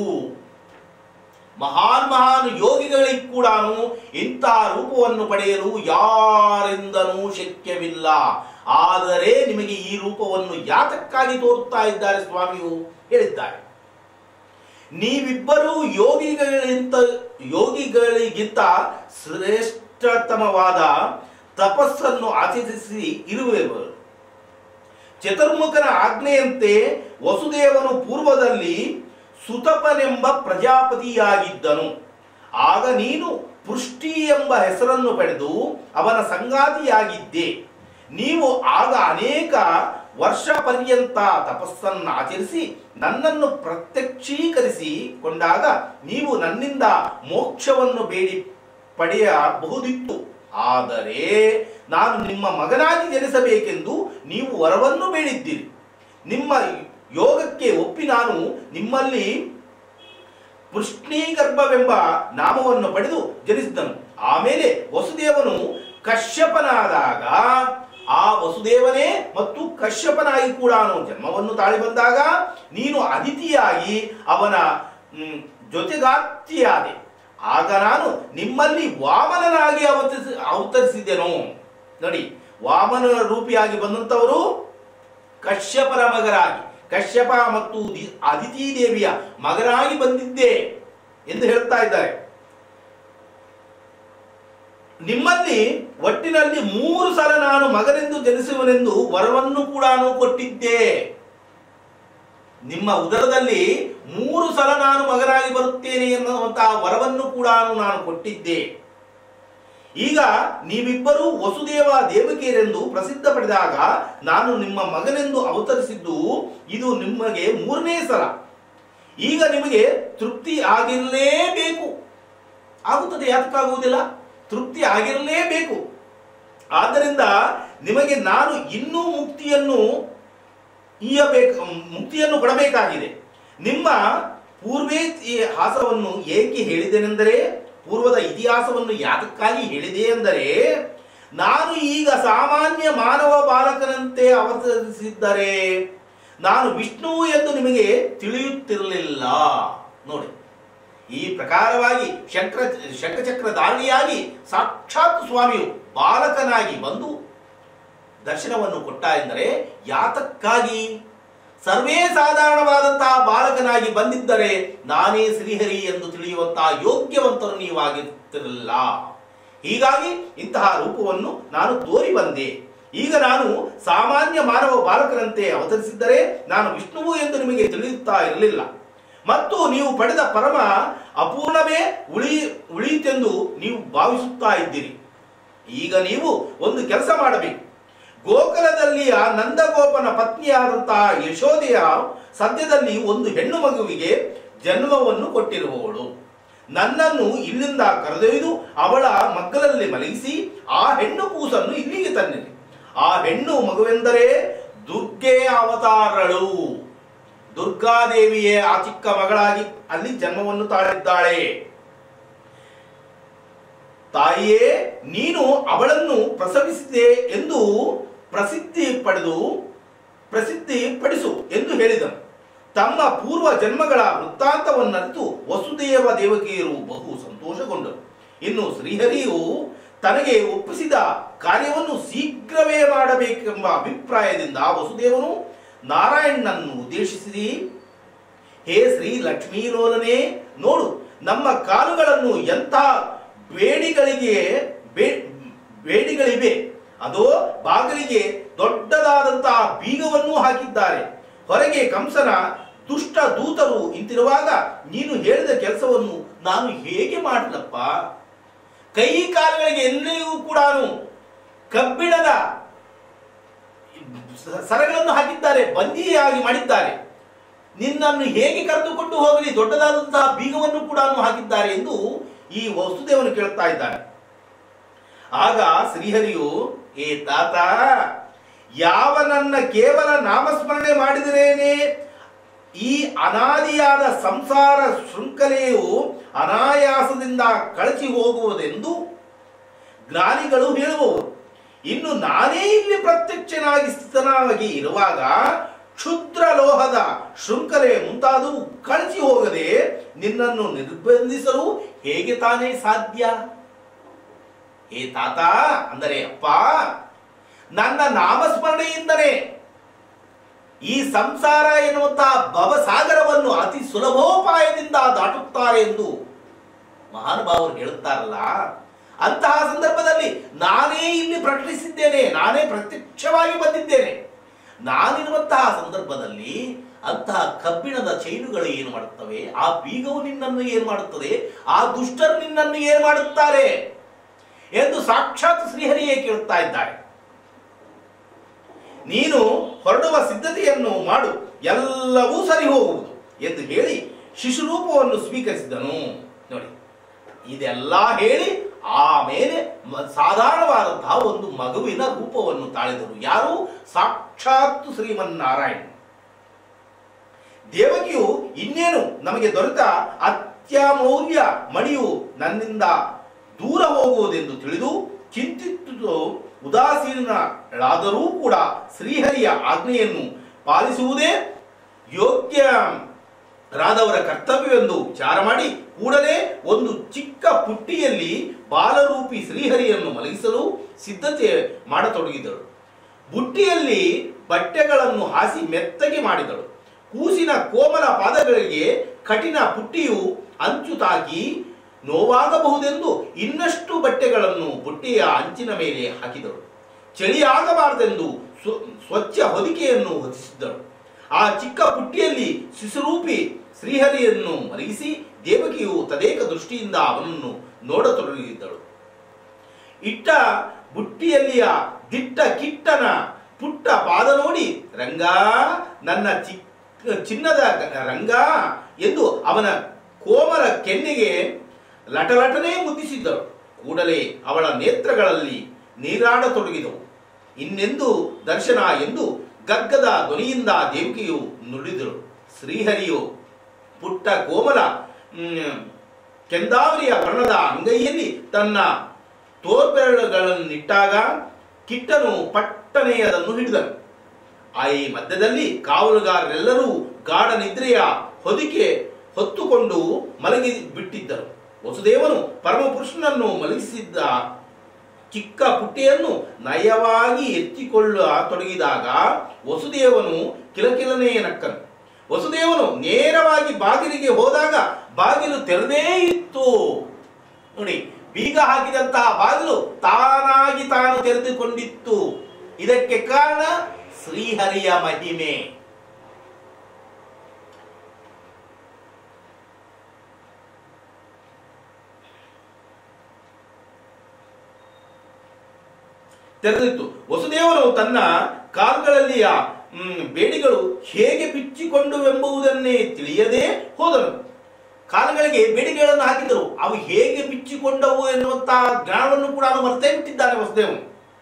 ಮಹಾನ್ ಮಹಾನ್ ಯೋಗಿಗಳಿಗೆ ಕೂಡ ಇಂತಹ ರೂಪವನ್ನು ಪಡೆಯಲು ಯಾರಿಂದನೂ ಶಕ್ಯವಿಲ್ಲ ಆದರೆ ನಿಮಗೆ ಈ ರೂಪವನ್ನು ಯಾತಕ್ಕಾಗಿ ತೋರುತ್ತಾ ಇದ್ದಾರೆ ಸ್ವಾಮಿಯು ಹೇಳಿದ್ದಾರೆ ನೀವಿಬ್ಬರೂ ಯೋಗಿಗಳಿಗಿಂತ ಯೋಗಿಗಳಿಗಿಂತ ಶ್ರೇಷ್ಠತಮವಾದ ತಪಸ್ಸನ್ನು ಆಚರಿಸಿ ಇರುವೆವರು ಚತುರ್ಮುಖನ ಆಜ್ಞೆಯಂತೆ ವಸುದೇವನು ಪೂರ್ವದಲ್ಲಿ ಸುತಪನೆಂಬ ಪ್ರಜಾಪತಿಯಾಗಿದ್ದನು ಆಗ ನೀನು ಪೃಷ್ಟಿ ಎಂಬ ಹೆಸರನ್ನು ಪಡೆದು ಅವನ ಸಂಗಾತಿಯಾಗಿದ್ದೆ ನೀವು ಆಗ ಅನೇಕ ವರ್ಷ ಪರ್ಯಂತ ತಪಸ್ಸನ್ನು ಆಚರಿಸಿ ನನ್ನನ್ನು ಪ್ರತ್ಯಕ್ಷೀಕರಿಸಿ ಕೊಂಡಾಗ ನೀವು ನನ್ನಿಂದ ಮೋಕ್ಷವನ್ನು ಬೇಡಿ ಪಡೆಯಬಹುದಿತ್ತು ಆದರೆ ನಾನು ನಿಮ್ಮ ಮಗನಾಗಿ ಜನಿಸಬೇಕೆಂದು ನೀವು ವರವನ್ನು ಬೇಡಿದ್ದೀರಿ ನಿಮ್ಮ ಯೋಗಕ್ಕೆ ಒಪ್ಪಿ ನಾನು ನಿಮ್ಮಲ್ಲಿ ಪೃಷ್ಣೀಗರ್ಭವೆಂಬ ನಾಮವನ್ನು ಪಡೆದು ಜನಿಸಿದನು ಆಮೇಲೆ ವಸುದೇವನು ಕಶ್ಯಪನಾದಾಗ ಆ ವಸುದೇವನೇ ಮತ್ತು ಕಶ್ಯಪನಾಗಿ ಕೂಡ ಅವನು ಜನ್ಮವನ್ನು ತಾಳಿ ಬಂದಾಗ ನೀನು ಅತಿಥಿಯಾಗಿ ಅವನ ಮ್, ಜೊತೆಗಾರ್ತಿಯಾದೆ ಆಗ ನಾನು ನಿಮ್ಮಲ್ಲಿ ವಾಮನನಾಗಿ ಅವತರಿಸಿ ಅವತರಿಸಿದೆನು ನೋಡಿ ವಾಮನ ರೂಪಿಯಾಗಿ ಬಂದಂತವರು ಕಶ್ಯಪರ ಮಗರಾಗಿ ಕಶ್ಯಪ ಮತ್ತು ದಿ- ಅದಿತಿ ದೇವಿಯ ಮಗನಾಗಿ ಬಂದಿದ್ದೆ ಎಂದು ಹೇಳ್ತಾ ಇದ್ದಾರೆ ನಿಮ್ಮಲ್ಲಿ ಒಟ್ಟಿನಲ್ಲಿ ಮೂರು ಸಲ ನಾನು ಮಗನೆಂದು ಜನಿಸುವನೆಂದು ವರವನ್ನು ಕೂಡ ಕೊಟ್ಟಿದ್ದೆ ನಿಮ್ಮ ಉದರದಲ್ಲಿ ಮೂರು ಸಲ ನಾನು ಮಗನಾಗಿ ಬರುತ್ತೇನೆ ಎನ್ನುವಂತಹ ವರವನ್ನು ಕೂಡ ನಾನು ಕೊಟ್ಟಿದ್ದೆ ಈಗ ನೀವಿಬ್ಬರೂ ವಸುದೇವ ದೇವಕಿಯರೆಂದು ಪ್ರಸಿದ್ಧ ಪಡೆದಾಗ ನಾನು ನಿಮ್ಮ ಮಗನೆಂದು ಅವತರಿಸಿದ್ದು ಇದು ನಿಮಗೆ ಮೂರನೇ ಸಲ ಈಗ ನಿಮಗೆ ತೃಪ್ತಿ ಆಗಿರಲೇಬೇಕು ಆಗುತ್ತದೆ ಯಾತಕ್ಕಾಗುವುದಿಲ್ಲ ತೃಪ್ತಿ ಆಗಿರಲೇಬೇಕು ಆದ್ದರಿಂದ ನಿಮಗೆ ನಾನು ಇನ್ನೂ ಮುಕ್ತಿಯನ್ನು ಈಯಬೇಕು ಮುಕ್ತಿಯನ್ನು ಕೊಡಬೇಕಾಗಿದೆ ನಿಮ್ಮ ಪೂರ್ವೇತಿಹಾಸವನ್ನು ಏಕೆ ಹೇಳಿದೆನೆಂದರೆ ಪೂರ್ವದ ಇತಿಹಾಸವನ್ನು ಯಾತಕ್ಕಾಗಿ ಹೇಳಿದೆ ಎಂದರೆ ನಾನು ಈಗ ಸಾಮಾನ್ಯ ಮಾನವ ಬಾಲಕನಂತೆ ಅವತರಿಸಿದ್ದರೆ ನಾನು ವಿಷ್ಣು ಎಂದು ನಿಮಗೆ ತಿಳಿಯುತ್ತಿರಲಿಲ್ಲ ನೋಡಿ ಈ ಪ್ರಕಾರವಾಗಿ ಶಂಕರ ಶಂಖಚಕ್ರ ಧಾರಣಿಯಾಗಿ ಸಾಕ್ಷಾತ್ ಸ್ವಾಮಿಯು ಬಾಲಕನಾಗಿ ಬಂದು ದರ್ಶನವನ್ನು ಕೊಟ್ಟ ಎಂದರೆ ಯಾತಕ್ಕಾಗಿ ಸರ್ವೇ ಸಾಧಾರಣವಾದಂತಹ ಬಾಲಕನಾಗಿ ಬಂದಿದ್ದರೆ ನಾನೇ ಶ್ರೀಹರಿ ಎಂದು ತಿಳಿಯುವಂತಹ ಯೋಗ್ಯವಂತರು ನೀವಾಗಿರ್ತಿರಲಿಲ್ಲ ಹೀಗಾಗಿ ಇಂತಹ ರೂಪವನ್ನು ನಾನು ತೋರಿ ಬಂದೆ ಈಗ ನಾನು ಸಾಮಾನ್ಯ ಮಾನವ ಬಾಲಕರಂತೆ ಅವತರಿಸಿದ್ದರೆ ನಾನು ವಿಷ್ಣುವು ಎಂದು ನಿಮಗೆ ತಿಳಿಯುತ್ತಾ ಇರಲಿಲ್ಲ ಮತ್ತು ನೀವು ಪಡೆದ ಪರಮ ಅಪೂರ್ಣವೇ ಉಳಿ ಉಳಿಯಿತೆಂದು ನೀವು ಭಾವಿಸುತ್ತಾ ಇದ್ದೀರಿ ಈಗ ನೀವು ಒಂದು ಕೆಲಸ ಮಾಡಬೇಕು ಗೋಕುಲದಲ್ಲಿ ಆ ನಂದಗೋಪನ ಪತ್ನಿಯಾದಂತಹ ಯಶೋದೆಯ ಸದ್ಯದಲ್ಲಿ ಒಂದು ಹೆಣ್ಣು ಮಗುವಿಗೆ ಜನ್ಮವನ್ನು ಕೊಟ್ಟಿರುವವಳು ನನ್ನನ್ನು ಇಲ್ಲಿಂದ ಕರೆದೊಯ್ದು ಅವಳ ಮಗ್ಗಲಲ್ಲಿ ಮಲಗಿಸಿ ಆ ಹೆಣ್ಣು ಕೂಸನ್ನು ಇಲ್ಲಿಗೆ ತನ್ನಿರಿ ಆ ಹೆಣ್ಣು ಮಗುವೆಂದರೆ ದುರ್ಗೆ ಅವತಾರಳು ದುರ್ಗಾದೇವಿಯೇ ಆ ಚಿಕ್ಕ ಮಗಳಾಗಿ ಅಲ್ಲಿ ಜನ್ಮವನ್ನು ತಾಳಿದ್ದಾಳೆ ತಾಯಿಯೇ ನೀನು ಅವಳನ್ನು ಪ್ರಸವಿಸಿದೆ ಎಂದು ಪ್ರಸಿದ್ಧಿ ಪಡೆದು ಪ್ರಸಿದ್ಧಿ ಪಡಿಸು ಎಂದು ಹೇಳಿದನು ತಮ್ಮ ಪೂರ್ವ ಜನ್ಮಗಳ ವೃತ್ತಾಂತವನ್ನರಿತು ವಸುದೇವ ದೇವಕಿಯರು ಬಹು ಸಂತೋಷಗೊಂಡರು ಇನ್ನು ಶ್ರೀಹರಿಯು ತನಗೆ ಒಪ್ಪಿಸಿದ ಕಾರ್ಯವನ್ನು ಶೀಘ್ರವೇ ಮಾಡಬೇಕೆಂಬ ಅಭಿಪ್ರಾಯದಿಂದ ವಸುದೇವನು ನಾರಾಯಣನನ್ನು ಉದ್ದೇಶಿಸಿ ಹೇ ಶ್ರೀ ಲಕ್ಷ್ಮೀಲೋಲನೆ ನೋಡು ನಮ್ಮ ಕಾಲುಗಳನ್ನು ಎಂಥ ಬೇಡಿಗಳಿಗೆ ಬೇ- ಬೇಡಿಗಳಿವೆ ಅದೋ ಬಾಗಿಲಿಗೆ ದೊಡ್ಡದಾದಂತಹ ಬೀಗವನ್ನು ಹಾಕಿದ್ದಾರೆ ಹೊರಗೆ ಕಂಸನ ದುಷ್ಟ ದೂತರು ಇಂತಿರುವಾಗ ನೀನು ಹೇಳಿದ ಕೆಲಸವನ್ನು ನಾನು ಹೇಗೆ ಮಾಡಲಪ್ಪ ಕೈ ಕಾಲುಗಳಿಗೆ ಎಲ್ಲಿಯೂ ಕೂಡ ಕಬ್ಬಿಣದ ಸರಗಳನ್ನು ಹಾಕಿದ್ದಾರೆ ಬಂದಿಯಾಗಿ ಮಾಡಿದ್ದಾರೆ ನಿನ್ನನ್ನು ಹೇಗೆ ಕರೆದುಕೊಂಡು ಹೋಗಲಿ ದೊಡ್ಡದಾದಂತಹ ಬೀಗವನ್ನು ಕೂಡ ಹಾಕಿದ್ದಾರೆ ಎಂದು ಈ ವಸುದೇವನು ಕೇಳುತ್ತಾ ಇದ್ದಾನೆ ಆಗ ಶ್ರೀಹರಿಯು ಏ ತಾತ ಯಾವ ನನ್ನ ಕೇವಲ ನಾಮಸ್ಮರಣೆ ಮಾಡಿದರೇನೆ ಈ ಅನಾದಿಯಾದ ಸಂಸಾರ ಶೃಂಖಲೆಯು ಅನಾಯಾಸದಿಂದ ಕಳಚಿ ಹೋಗುವುದೆಂದು ಜ್ಞಾನಿಗಳು ಹೇಳುವವರು ಇನ್ನು ನಾನೇ ಇಲ್ಲಿ ಪ್ರತ್ಯಕ್ಷನಾಗಿ ಸ್ಥಿತನಾಗಿ ಇರುವಾಗ ಕ್ಷುದ್ರ ಲೋಹದ ಶೃಂಖಲೆ ಮುಂತಾದವು ಕಳಚಿ ಹೋಗದೆ ನಿನ್ನನ್ನು ನಿರ್ಬಂಧಿಸಲು ಹೇಗೆ ತಾನೇ ಸಾಧ್ಯ ಹೇ ತಾತ ಅಂದರೆ ಅಪ್ಪ ನನ್ನ ನಾಮಸ್ಮರಣೆಯಿಂದಲೇ ಈ ಸಂಸಾರ ಎನ್ನುವಂತಹ ಭವಸಾಗರವನ್ನು ಅತಿ ಸುಲಭೋಪಾಯದಿಂದ ದಾಟುತ್ತಾರೆ ಎಂದು ಮಹಾನುಭಾವರು ಹೇಳುತ್ತಾರಲ್ಲ ಅಂತಹ ಸಂದರ್ಭದಲ್ಲಿ ನಾನೇ ಇಲ್ಲಿ ಪ್ರಕಟಿಸಿದ್ದೇನೆ ನಾನೇ ಪ್ರತ್ಯಕ್ಷವಾಗಿ ಬಂದಿದ್ದೇನೆ ನಾನಿರುವಂತಹ ಸಂದರ್ಭದಲ್ಲಿ ಅಂತಹ ಕಬ್ಬಿಣದ ಚೈನುಗಳು ಏನು ಮಾಡುತ್ತವೆ ಆ ಬೀಗವು ನಿನ್ನನ್ನು ಏನು ಮಾಡುತ್ತದೆ ಆ ದುಷ್ಟರು ನಿನ್ನನ್ನು ಏನು ಮಾಡುತ್ತಾರೆ ಎಂದು ಸಾಕ್ಷಾತ್ ಶ್ರೀಹರಿಯೇ ಕೇಳುತ್ತಾ ಇದ್ದಾರೆ ನೀನು ಹೊರಡುವ ಸಿದ್ಧತೆಯನ್ನು ಮಾಡು ಎಲ್ಲವೂ ಸರಿ ಹೋಗುವುದು ಎಂದು ಹೇಳಿ ಶಿಶುರೂಪವನ್ನು ಸ್ವೀಕರಿಸಿದನು ನೋಡಿ ಇದೆಲ್ಲ ಹೇಳಿ ಆಮೇಲೆ ಮ- ಸಾಧಾರಣವಾದಂತಹ ಒಂದು ಮಗುವಿನ ರೂಪವನ್ನು ತಾಳಿದರು ಯಾರು ಸಾಕ್ಷಾತ್ ಶ್ರೀಮನ್ನಾರಾಯಣ ದೇವಕಿಯು ಇನ್ನೇನು ನಮಗೆ ದೊರೆತ ಅತ್ಯಮೌಲ್ಯ ಮಣಿಯು ನನ್ನಿಂದ ದೂರ ಹೋಗುವುದೆಂದು ತಿಳಿದು ಚಿಂತಿತ್ತು ಉದಾಸೀನಳಾದರೂ ಕೂಡ ಶ್ರೀಹರಿಯ ಆಜ್ಞೆಯನ್ನು ಪಾಲಿಸುವುದೇ ಯೋಗ್ಯ ರಾದವರ ಕರ್ತವ್ಯವೆಂದು ವಿಚಾರ ಮಾಡಿ ಕೂಡಲೇ ಒಂದು ಚಿಕ್ಕ ಪುಟ್ಟಿಯಲ್ಲಿ ಬಾಲರೂಪಿ ಶ್ರೀಹರಿಯನ್ನು ಮಲಗಿಸಲು ಸಿದ್ಧತೆ ಮಾಡತೊಡಗಿದಳು ಬುಟ್ಟಿಯಲ್ಲಿ ಬಟ್ಟೆಗಳನ್ನು ಹಾಸಿ ಮೆತ್ತಗೆ ಮಾಡಿದಳು ಕೂಸಿನ ಕೋಮಲ ಪಾದಗಳಿಗೆ ಕಠಿಣ ಪುಟ್ಟಿಯು ಅಂಚು ತಾಕಿ ನೋವಾಗಬಹುದೆಂದು ಇನ್ನಷ್ಟು ಬಟ್ಟೆಗಳನ್ನು ಬುಟ್ಟಿಯ ಅಂಚಿನ ಮೇಲೆ ಹಾಕಿದಳು ಚಳಿಯಾಗಬಾರದೆಂದು ಸ್ವ- ಸ್ವಚ್ಛ ಹೊದಿಕೆಯನ್ನು ಹೊದಿಸಿದ್ದಳು ಆ ಚಿಕ್ಕ ಪುಟ್ಟಿಯಲ್ಲಿ ಶಿಶುರೂಪಿ ಶ್ರೀಹರಿಯನ್ನು ಮಲಗಿಸಿ ದೇವಕಿಯು ತದೇಕ ದೃಷ್ಟಿಯಿಂದ ಅವನನ್ನು ನೋಡತೊಡಗಿದ್ದಳು ಇಟ್ಟ ಬುಟ್ಟಿಯಲ್ಲಿಯ ದಿಟ್ಟ ಕಿಟ್ಟನ ಪುಟ್ಟ ಪಾದ ನೋಡಿ ರಂಗ ನನ್ನ ಚಿಕ್ಕ ಚಿನ್ನದ ರಂಗ ಎಂದು ಅವನ ಕೋಮಲ ಕೆನ್ನೆಗೆ ಲಟಲಟನೆ ಮುದ್ದಿಸಿದ್ದರು ಕೂಡಲೇ ಅವಳ ನೇತ್ರಗಳಲ್ಲಿ ನೀರಾಡತೊಡಗಿದವು ಇನ್ನೆಂದು ದರ್ಶನ ಎಂದು ಗಗ್ಗದ ಧ್ವನಿಯಿಂದ ದೇವಕಿಯು ನುಡಿದರು ಶ್ರೀಹರಿಯು ಪುಟ್ಟ ಕೋಮಲ ಮ್, ಕೆಂದಾವರಿಯ ವರ್ಣದ ಅಂಗೈಯಲ್ಲಿ ತನ್ನ ತೋರ್ಬೆರಳುಗಳನ್ನಿಟ್ಟಾಗ ಕಿಟ್ಟನು ಪಟ್ಟನೆ ಅದನ್ನು ಹಿಡಿದನು ಆ ಈ ಮಧ್ಯದಲ್ಲಿ ಕಾವಲುಗಾರರೆಲ್ಲರೂ ಗಾಢ ನಿದ್ರೆಯ ಹೊದಿಕೆ ಹೊತ್ತುಕೊಂಡು ಮಲಗಿ ಬಿಟ್ಟಿದ್ದರು ವಸುದೇವನು ಪರಮಪುರುಷನನ್ನು ಮಲಗಿಸಿದ್ದ ಚಿಕ್ಕ ಪುಟ್ಟಿಯನ್ನು ನಯವಾಗಿ ಎತ್ತಿಕೊಳ್ಳ ತೊಡಗಿದಾಗ ವಸುದೇವನು ಕಿಲಕಿಲನೇ ನಕ್ಕನು ವಸುದೇವನು ನೇರವಾಗಿ ಬಾಗಿಲಿಗೆ ಹೋದಾಗ ಬಾಗಿಲು ತೆರೆದೇ ಇತ್ತು ನೋಡಿ ಬೀಗ ಹಾಕಿದಂತಹ ಬಾಗಿಲು ತಾನಾಗಿ ತಾನು ತೆರೆದುಕೊಂಡಿತ್ತು ಇದಕ್ಕೆ ಕಾರಣ ಶ್ರೀಹರಿಯ ಮಹಿಮೆ ತೆರೆದಿತ್ತು ವಸುದೇವನು ತನ್ನ ಕಾಲುಗಳಲ್ಲಿಯ ಮ್, ಬೇಡಿಗಳು ಹೇಗೆ ಬಿಚ್ಚಿಕೊಂಡುವೆಂಬುದನ್ನೇ ತಿಳಿಯದೆ ಹೋದನು ಕಾಲುಗಳಿಗೆ ಬೇಡಿಕೆಗಳನ್ನು ಹಾಕಿದರು ಅವು ಹೇಗೆ ಬಿಚ್ಚಿಕೊಂಡವು ಎನ್ನುವಂತಹ ಜ್ಞಾನವನ್ನು ಕೂಡ ಅವನು ಮರ್ತೇ ಬಿಟ್ಟಿದ್ದಾನೆ ವಸುದೇವನು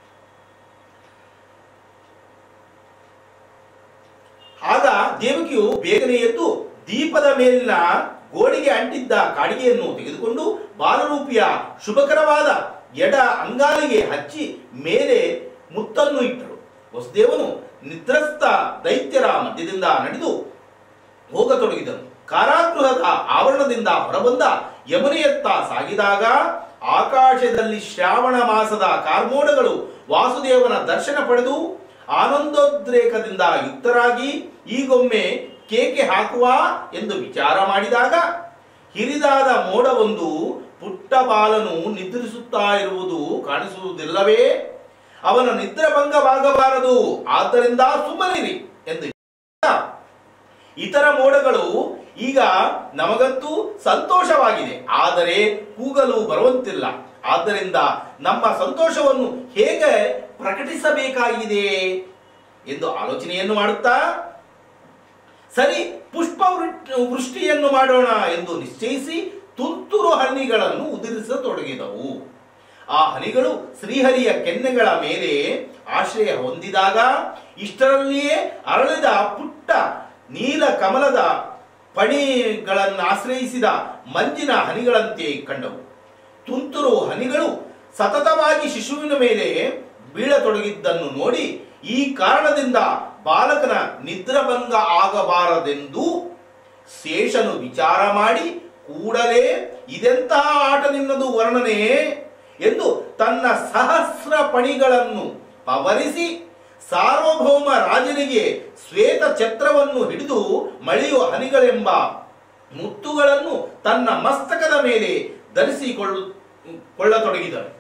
ಆಗ ದೇವಕಿಯು ಬೇಗನೆ ಎದ್ದು ದೀಪದ ಮೇಲಿನ ಗೋಡೆಗೆ ಅಂಟಿದ್ದ ಕಾಡಿಗೆಯನ್ನು ತೆಗೆದುಕೊಂಡು ಬಾಲರೂಪಿಯ ಶುಭಕರವಾದ ಎಡ ಅಂಗಾಲಿಗೆ ಹಚ್ಚಿ ಮೇಲೆ ಮುತ್ತನ್ನು ಇಟ್ಟರು ವಸುದೇವನು ನಿದ್ರಸ್ಥ ದೈತ್ಯರ ಮಧ್ಯದಿಂದ ನಡೆದು ಹೋಗತೊಡಗಿದನು ಕಾರಾಗೃಹದ ಆವರಣದಿಂದ ಹೊರಬಂದ ಯಮುನೆಯತ್ತ ಸಾಗಿದಾಗ ಆಕಾಶದಲ್ಲಿ ಶ್ರಾವಣ ಮಾಸದ ಕಾರ್ಮೋಡಗಳು ವಾಸುದೇವನ ದರ್ಶನ ಪಡೆದು ಆನಂದೋದ್ರೇಕದಿಂದ ಯುಕ್ತರಾಗಿ ಈಗೊಮ್ಮೆ ಕೇಕೆ ಹಾಕುವ ಎಂದು ವಿಚಾರ ಮಾಡಿದಾಗ ಹಿರಿದಾದ ಮೋಡವೊಂದು ಪುಟ್ಟ ಬಾಲನು ನಿದ್ರಿಸುತ್ತಾ ಇರುವುದು ಕಾಣಿಸುವುದಿಲ್ಲವೇ ಅವನ ನಿದ್ರಭಂಗವಾಗಬಾರದು ಆದ್ದರಿಂದ ಸುಮ್ಮನಿರಿ ಎಂದು ಇತರ ಮೋಡಗಳು ಈಗ ನಮಗಂತೂ ಸಂತೋಷವಾಗಿದೆ ಆದರೆ ಕೂಗಲು ಬರುವಂತಿಲ್ಲ ಆದ್ದರಿಂದ ನಮ್ಮ ಸಂತೋಷವನ್ನು ಹೇಗೆ ಪ್ರಕಟಿಸಬೇಕಾಗಿದೆ ಎಂದು ಆಲೋಚನೆಯನ್ನು ಮಾಡುತ್ತಾ ಸರಿ ಪುಷ್ಪ ವೃ- ವೃಷ್ಟಿಯನ್ನು ಮಾಡೋಣ ಎಂದು ನಿಶ್ಚಯಿಸಿ ತುಂತುರು ಹನಿಗಳನ್ನು ಉದುರಿಸತೊಡಗಿದವು ಆ ಹನಿಗಳು ಶ್ರೀಹರಿಯ ಕೆನ್ನೆಗಳ ಮೇಲೆ ಆಶ್ರಯ ಹೊಂದಿದಾಗ ಇಷ್ಟರಲ್ಲಿಯೇ ಅರಳಿದ ಪುಟ್ಟ ನೀಲ ಕಮಲದ ಪಣಿಗಳನ್ನು ಆಶ್ರಯಿಸಿದ ಮಂಜಿನ ಹನಿಗಳಂತೆ ಕಂಡವು ತುಂತುರು ಹನಿಗಳು ಸತತವಾಗಿ ಶಿಶುವಿನ ಮೇಲೆ ಬೀಳತೊಡಗಿದ್ದನ್ನು ನೋಡಿ ಈ ಕಾರಣದಿಂದ ಬಾಲಕನ ನಿದ್ರಭಂಗ ಆಗಬಾರದೆಂದು ಶೇಷನು ವಿಚಾರ ಮಾಡಿ ಕೂಡಲೇ ಇದೆಂತಹ ಆಟ ನಿನ್ನದು ವರ್ಣನೆ ಎಂದು ತನ್ನ ಸಹಸ್ರ ಪಣಿಗಳನ್ನು ಪವರಿಸಿ ಸಾರ್ವಭೌಮ ರಾಜನಿಗೆ ಶ್ವೇತ ಛತ್ರವನ್ನು ಹಿಡಿದು ಮಳೆಯುವ ಹನಿಗಳೆಂಬ ಮುತ್ತುಗಳನ್ನು ತನ್ನ ಮಸ್ತಕದ ಮೇಲೆ ಧರಿಸಿಕೊಳ್ಳು ಕೊಳ್ಳತೊಡಗಿದನು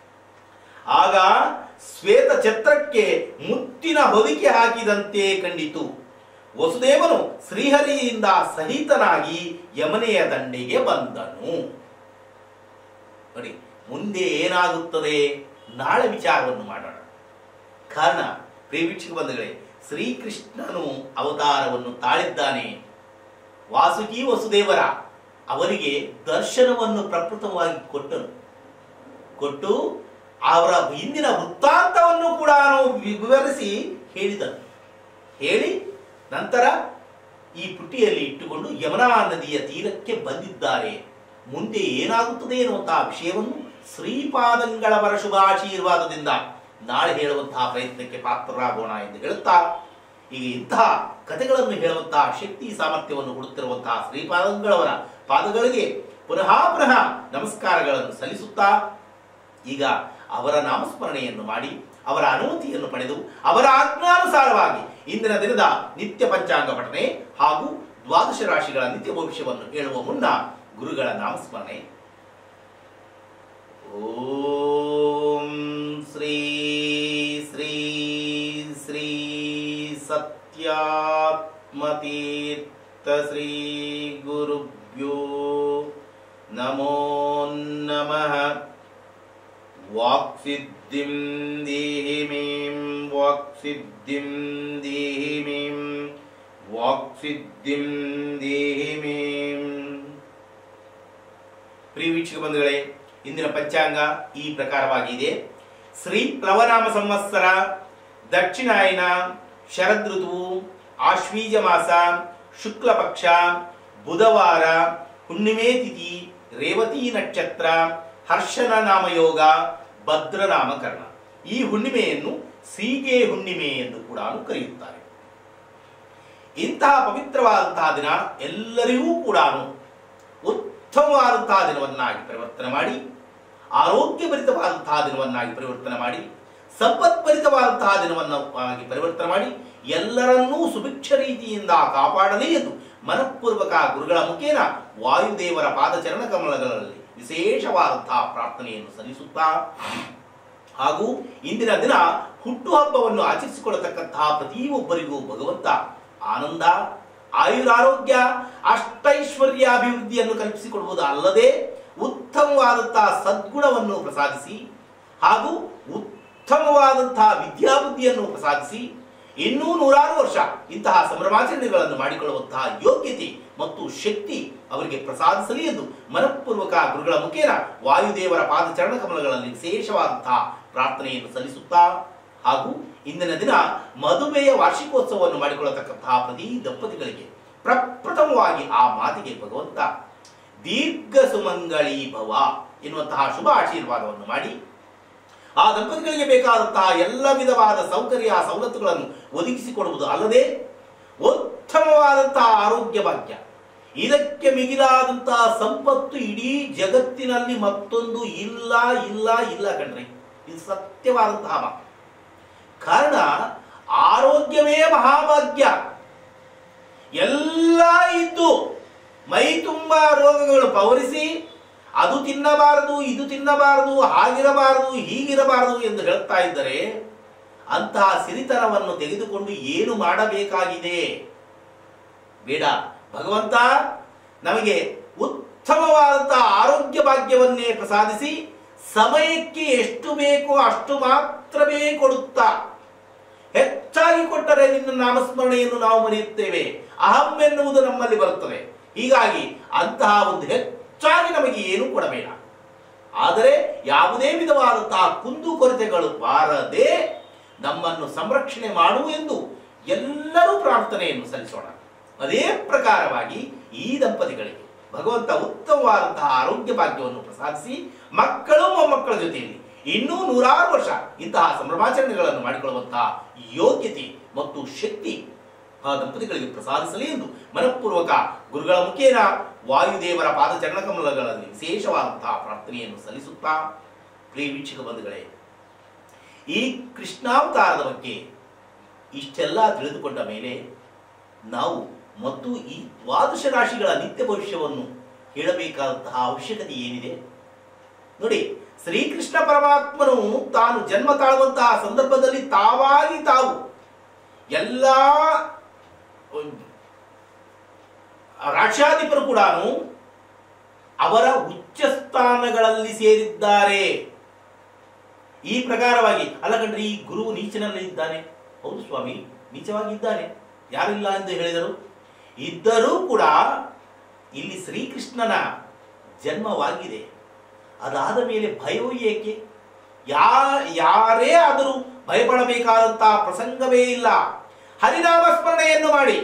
ಆಗ ಶ್ವೇತ ಛತ್ರಕ್ಕೆ ಮುತ್ತಿನ ಹೊದಿಕೆ ಹಾಕಿದಂತೆ ಕಂಡಿತು ವಸುದೇವನು ಶ್ರೀಹರಿಯಿಂದ ಸಹಿತನಾಗಿ ಯಮನೆಯ ದಂಡೆಗೆ ಬಂದನು ನೋಡಿ ಮುಂದೆ ಏನಾಗುತ್ತದೆ ನಾಳೆ ವಿಚಾರವನ್ನು ಮಾಡೋಣ ಕಾರಣ ಪ್ರೇಮಿಕ್ಷಕ ಬಂಧುಗಳೇ ಶ್ರೀಕೃಷ್ಣನು ಅವತಾರವನ್ನು ತಾಳಿದ್ದಾನೆ ವಾಸುಕಿ ವಸುದೇವರ ಅವರಿಗೆ ದರ್ಶನವನ್ನು ಪ್ರಪ್ರಥಮವಾಗಿ ಕೊಟ್ಟನು ಕೊಟ್ಟು ಅವರ ಹಿಂದಿನ ವೃತ್ತಾಂತವನ್ನು ಕೂಡ ನಾವು ವಿವರಿಸಿ ಹೇಳಿದನು ಹೇಳಿ ನಂತರ ಈ ಪುಟ್ಟಿಯಲ್ಲಿ ಇಟ್ಟುಕೊಂಡು ಯಮುನಾ ನದಿಯ ತೀರಕ್ಕೆ ಬಂದಿದ್ದಾರೆ ಮುಂದೆ ಏನಾಗುತ್ತದೆ ಎನ್ನುವಂತಹ ವಿಷಯವನ್ನು ಶ್ರೀಪಾದಂಗಳವರ ಶುಭಾಶೀರ್ವಾದದಿಂದ ನಾಳೆ ಹೇಳುವಂತಹ ಪ್ರಯತ್ನಕ್ಕೆ ಪಾತ್ರರಾಗೋಣ ಎಂದು ಹೇಳುತ್ತಾ ಈಗ ಇಂತಹ ಕಥೆಗಳನ್ನು ಹೇಳುವಂತಹ ಶಕ್ತಿ ಸಾಮರ್ಥ್ಯವನ್ನು ಕೊಡುತ್ತಿರುವಂತಹ ಶ್ರೀಪಾದಂಗಳವರ ಪಾದಗಳಿಗೆ ಪುನಃ ಪುನಃ ನಮಸ್ಕಾರಗಳನ್ನು ಸಲ್ಲಿಸುತ್ತಾ ಈಗ ಅವರ ನಾಮಸ್ಮರಣೆಯನ್ನು ಮಾಡಿ ಅವರ ಅನುಮತಿಯನ್ನು ಪಡೆದು ಅವರ ಆಜ್ಞಾನುಸಾರವಾಗಿ ಇಂದಿನ ದಿನದ ನಿತ್ಯ ಪಂಚಾಂಗ ಪಠನೆ ಹಾಗೂ ದ್ವಾದಶ ರಾಶಿಗಳ ನಿತ್ಯ ಭವಿಷ್ಯವನ್ನು ಹೇಳುವ ಮುನ್ನ ಗುರುಗಳ ನಾಮಸ್ಮರಣೆ ಓಂ ಶ್ರೀ ಶ್ರೀ ಶ್ರೀ ಸತ್ಯಾತ್ಮತೀರ್ಥ ಶ್ರೀ ಗುರುಭ್ಯೋ ನಮೋ ನಮಃ ವಾಕ್ಸಿದ್ಧಿಂ ದೇಹಿ ಮೇಂ ವಾಕ್ಸಿದ್ಧಿಂ ದೇಹಿ ಮೇಂ ವಾಕ್ಸಿದ್ಧಿಂ ದೇಹಿ ಮೇಂ ಪ್ರಿಯ ವೀಕ್ಷಕ ಬಂಧುಗಳೇ ಇಂದಿನ ಪಂಚಾಂಗ ಈ ಪ್ರಕಾರವಾಗಿದೆ ಶ್ರೀ ಪ್ಲವನಾಮ ಸಂವತ್ಸರ ದಕ್ಷಿಣಾಯನ ಶರದ್ ಋತುವು ಆಶ್ವೀಜ ಮಾಸ ಶುಕ್ಲ ಪಕ್ಷ ಬುಧವಾರ ಹುಣ್ಣಿಮೆ ತಿಥಿ ರೇವತಿ ನಕ್ಷತ್ರ ಹರ್ಷನ ನಾಮಯೋಗ ಭದ್ರ ನಾಮಕರಣ ಈ ಹುಣ್ಣಿಮೆಯನ್ನು ಸೀಗೆ ಹುಣ್ಣಿಮೆ ಎಂದು ಕೂಡ ಕರೆಯುತ್ತಾರೆ ಇಂತಹ ಪವಿತ್ರವಾದಂತಹ ದಿನ ಎಲ್ಲರಿಗೂ ಕೂಡ ಉತ್ತಮವಾದಂತಹ ದಿನವನ್ನಾಗಿ ಪರಿವರ್ತನೆ ಮಾಡಿ ಆರೋಗ್ಯಭರಿತವಾದಂತಹ ದಿನವನ್ನಾಗಿ ಪರಿವರ್ತನೆ ಮಾಡಿ ಸಂಪತ್ಭರಿತವಾದಂತಹ ದಿನವನ್ನು ಆಗಿ ಪರಿವರ್ತನೆ ಮಾಡಿ ಎಲ್ಲರನ್ನೂ ಸುಭಿಕ್ಷ ರೀತಿಯಿಂದ ಕಾಪಾಡಲಿ ಎಂದು ಮನಪೂರ್ವಕ ಗುರುಗಳ ಮುಖೇನ ವಾಯುದೇವರ ಪಾದಚರಣ ಕಮಲಗಳಲ್ಲಿ ವಿಶೇಷವಾದಂತಹ ಪ್ರಾರ್ಥನೆಯನ್ನು ಸಲ್ಲಿಸುತ್ತಾ ಹಾಗೂ ಇಂದಿನ ದಿನ ಹುಟ್ಟುಹಬ್ಬವನ್ನು ಆಚರಿಸಿಕೊಳ್ಳತಕ್ಕಂತಹ ಪ್ರತಿಯೊಬ್ಬರಿಗೂ ಭಗವಂತ ಆನಂದ ಆಯುರಾರೋಗ್ಯ ಅಷ್ಟೈಶ್ವರ್ಯ ಅಭಿವೃದ್ಧಿಯನ್ನು ಕಲ್ಪಿಸಿಕೊಡುವುದು ಅಲ್ಲದೆ ಉತ್ತಮವಾದಂತಹ ಸದ್ಗುಣವನ್ನು ಪ್ರಸಾದಿಸಿ ಹಾಗೂ ಉತ್ತಮವಾದಂತಹ ವಿದ್ಯಾಬುದ್ಧಿಯನ್ನು ಪ್ರಸಾದಿಸಿ ಇನ್ನೂ ನೂರಾರು ವರ್ಷ ಇಂತಹ ಸಂಭ್ರಮಾಚರಣೆಗಳನ್ನು ಮಾಡಿಕೊಳ್ಳುವಂತಹ ಯೋಗ್ಯತೆ ಮತ್ತು ಶಕ್ತಿ ಅವರಿಗೆ ಪ್ರಸಾದಿಸಲಿ ಎಂದು ಮನಪೂರ್ವಕ ಗುರುಗಳ ಮುಖೇನ ವಾಯುದೇವರ ಪಾದಚರಣ ಕಮಲಗಳಲ್ಲಿ ವಿಶೇಷವಾದಂತಹ ಪ್ರಾರ್ಥನೆಯನ್ನು ಸಲ್ಲಿಸುತ್ತಾ ಹಾಗೂ ಇಂದಿನ ದಿನ ಮದುವೆಯ ವಾರ್ಷಿಕೋತ್ಸವವನ್ನು ಮಾಡಿಕೊಳ್ಳತಕ್ಕಂತಹ ಪ್ರತಿ ದಂಪತಿಗಳಿಗೆ ಪ್ರಪ್ರಥಮವಾಗಿ ಆ ಮಾತಿಗೆ ಭಗವಂತ ದೀರ್ಘ ಸುಮಂಗಳೀ ಭವ ಎನ್ನುವಂತಹ ಶುಭ ಆಶೀರ್ವಾದವನ್ನು ಮಾಡಿ ಆ ದಂಪತಿಗಳಿಗೆ ಬೇಕಾದಂತಹ ಎಲ್ಲ ವಿಧವಾದ ಸೌಕರ್ಯ ಸವಲತ್ತುಗಳನ್ನು ಒದಗಿಸಿಕೊಡುವುದು ಅಲ್ಲದೆ ಉತ್ತಮವಾದಂತಹ ಆರೋಗ್ಯ ಭಾಗ್ಯ ಇದಕ್ಕೆ ಮಿಗಿಲಾದಂತಹ ಸಂಪತ್ತು ಇಡೀ ಜಗತ್ತಿನಲ್ಲಿ ಮತ್ತೊಂದು ಇಲ್ಲ ಇಲ್ಲ ಇಲ್ಲ ಕಣ್ರಿ ಇದು ಸತ್ಯವಾದಂತಹ ಮಾತು ಕಾರಣ ಆರೋಗ್ಯವೇ ಮಹಾಭಾಗ್ಯ ಎಲ್ಲ ಇದ್ದು ಮೈ ತುಂಬ ರೋಗಗಳು ಪವರಿಸಿ ಅದು ತಿನ್ನಬಾರದು ಇದು ತಿನ್ನಬಾರದು ಹಾಗಿರಬಾರದು ಹೀಗಿರಬಾರದು ಎಂದು ಹೇಳ್ತಾ ಇದ್ದರೆ ಅಂತಹ ಸಿರಿತನವನ್ನು ತೆಗೆದುಕೊಂಡು ಏನು ಮಾಡಬೇಕಾಗಿದೆ ಬೇಡ ಭಗವಂತ ನಮಗೆ ಉತ್ತಮವಾದಂತಹ ಆರೋಗ್ಯ ಭಾಗ್ಯವನ್ನೇ ಪ್ರಸಾದಿಸಿ ಸಮಯಕ್ಕೆ ಎಷ್ಟು ಬೇಕೋ ಅಷ್ಟು ಮಾತ್ರವೇ ಕೊಡುತ್ತಾ ಹೆಚ್ಚಾಗಿ ಕೊಟ್ಟರೆ ನಿನ್ನ ನಾಮಸ್ಮರಣೆಯನ್ನು ನಾವು ಮರೆಯುತ್ತೇವೆ ಅಹಂ ಎನ್ನುವುದು ನಮ್ಮಲ್ಲಿ ಬರುತ್ತದೆ ಹೀಗಾಗಿ ಅಂತಹ ಒಂದು ಹೆಚ್ಚಾಗಿ ನಮಗೆ ಏನು ಕೊಡಬೇಡ ಆದರೆ ಯಾವುದೇ ವಿಧವಾದಂತಹ ಕುಂದು ಕೊರತೆಗಳು ಬಾರದೆ ನಮ್ಮನ್ನು ಸಂರಕ್ಷಣೆ ಮಾಡು ಎಂದು ಎಲ್ಲರೂ ಪ್ರಾರ್ಥನೆಯನ್ನು ಸಲ್ಲಿಸೋಣ ಅದೇ ಪ್ರಕಾರವಾಗಿ ಈ ದಂಪತಿಗಳಿಗೆ ಭಗವಂತ ಉತ್ತಮವಾದಂತಹ ಆರೋಗ್ಯ ಭಾಗ್ಯವನ್ನು ಪ್ರಸಾದಿಸಿ ಮಕ್ಕಳು ಮೊಮ್ಮಕ್ಕಳ ಜೊತೆಯಲ್ಲಿ ಇನ್ನೂ ನೂರಾರು ವರ್ಷ ಇಂತಹ ಸಂಭ್ರಮಾಚರಣೆಗಳನ್ನು ಮಾಡಿಕೊಳ್ಳುವಂತಹ ಯೋಗ್ಯತೆ ಮತ್ತು ಶಕ್ತಿ ಆ ದಂಪತಿಗಳಿಗೆ ಪ್ರಸಾದಿಸಲಿ ಎಂದು ಮನಪೂರ್ವಕ ಗುರುಗಳ ಮುಖೇನ ವಾಯುದೇವರ ಪಾದಚರಣ ಕಮಲಗಳಲ್ಲಿ ವಿಶೇಷವಾದಂತಹ ಪ್ರಾರ್ಥನೆಯನ್ನು ಸಲ್ಲಿಸುತ್ತಾ ಪ್ರಿಯ ವೀಕ್ಷಕ ಬಂಧುಗಳೇ ಈ ಕೃಷ್ಣಾವತಾರದ ಬಗ್ಗೆ ಇಷ್ಟೆಲ್ಲ ತಿಳಿದುಕೊಂಡ ಮೇಲೆ ನಾವು ಮತ್ತು ಈ ದ್ವಾದಶ ರಾಶಿಗಳ ನಿತ್ಯ ಭವಿಷ್ಯವನ್ನು ಹೇಳಬೇಕಾದಂತಹ ಅವಶ್ಯಕತೆ ಏನಿದೆ ನೋಡಿ ಶ್ರೀಕೃಷ್ಣ ಪರಮಾತ್ಮನು ತಾನು ಜನ್ಮ ತಾಳುವಂತಹ ಸಂದರ್ಭದಲ್ಲಿ ತಾವಾಗಿ ತಾವು ಎಲ್ಲ ರಾಜ್ಯಾಧಿಪರು ಕೂಡ ಅವರ ಉಚ್ಚ ಸ್ಥಾನಗಳಲ್ಲಿ ಸೇರಿದ್ದಾರೆ ಈ ಪ್ರಕಾರವಾಗಿ ಅಲ್ಲ ಕಣ್ರಿ ಈ ಗುರು ನೀಚನಲ್ಲಿ ಇದ್ದಾನೆ ಹೌದು ಸ್ವಾಮಿ ನೀಚವಾಗಿ ಇದ್ದಾನೆ ಯಾರಿಲ್ಲ ಎಂದು ಹೇಳಿದರು ಇದ್ದರೂ ಕೂಡ ಇಲ್ಲಿ ಶ್ರೀಕೃಷ್ಣನ ಜನ್ಮವಾಗಿದೆ ಅದಾದ ಮೇಲೆ ಭಯವೂ ಏಕೆ ಯಾ ಯಾರೇ ಆದರೂ ಭಯಪಡಬೇಕಾದಂತಹ ಪ್ರಸಂಗವೇ ಇಲ್ಲ ಹರಿನಾಮ ಸ್ಮರಣೆಯನ್ನು ಮಾಡಿ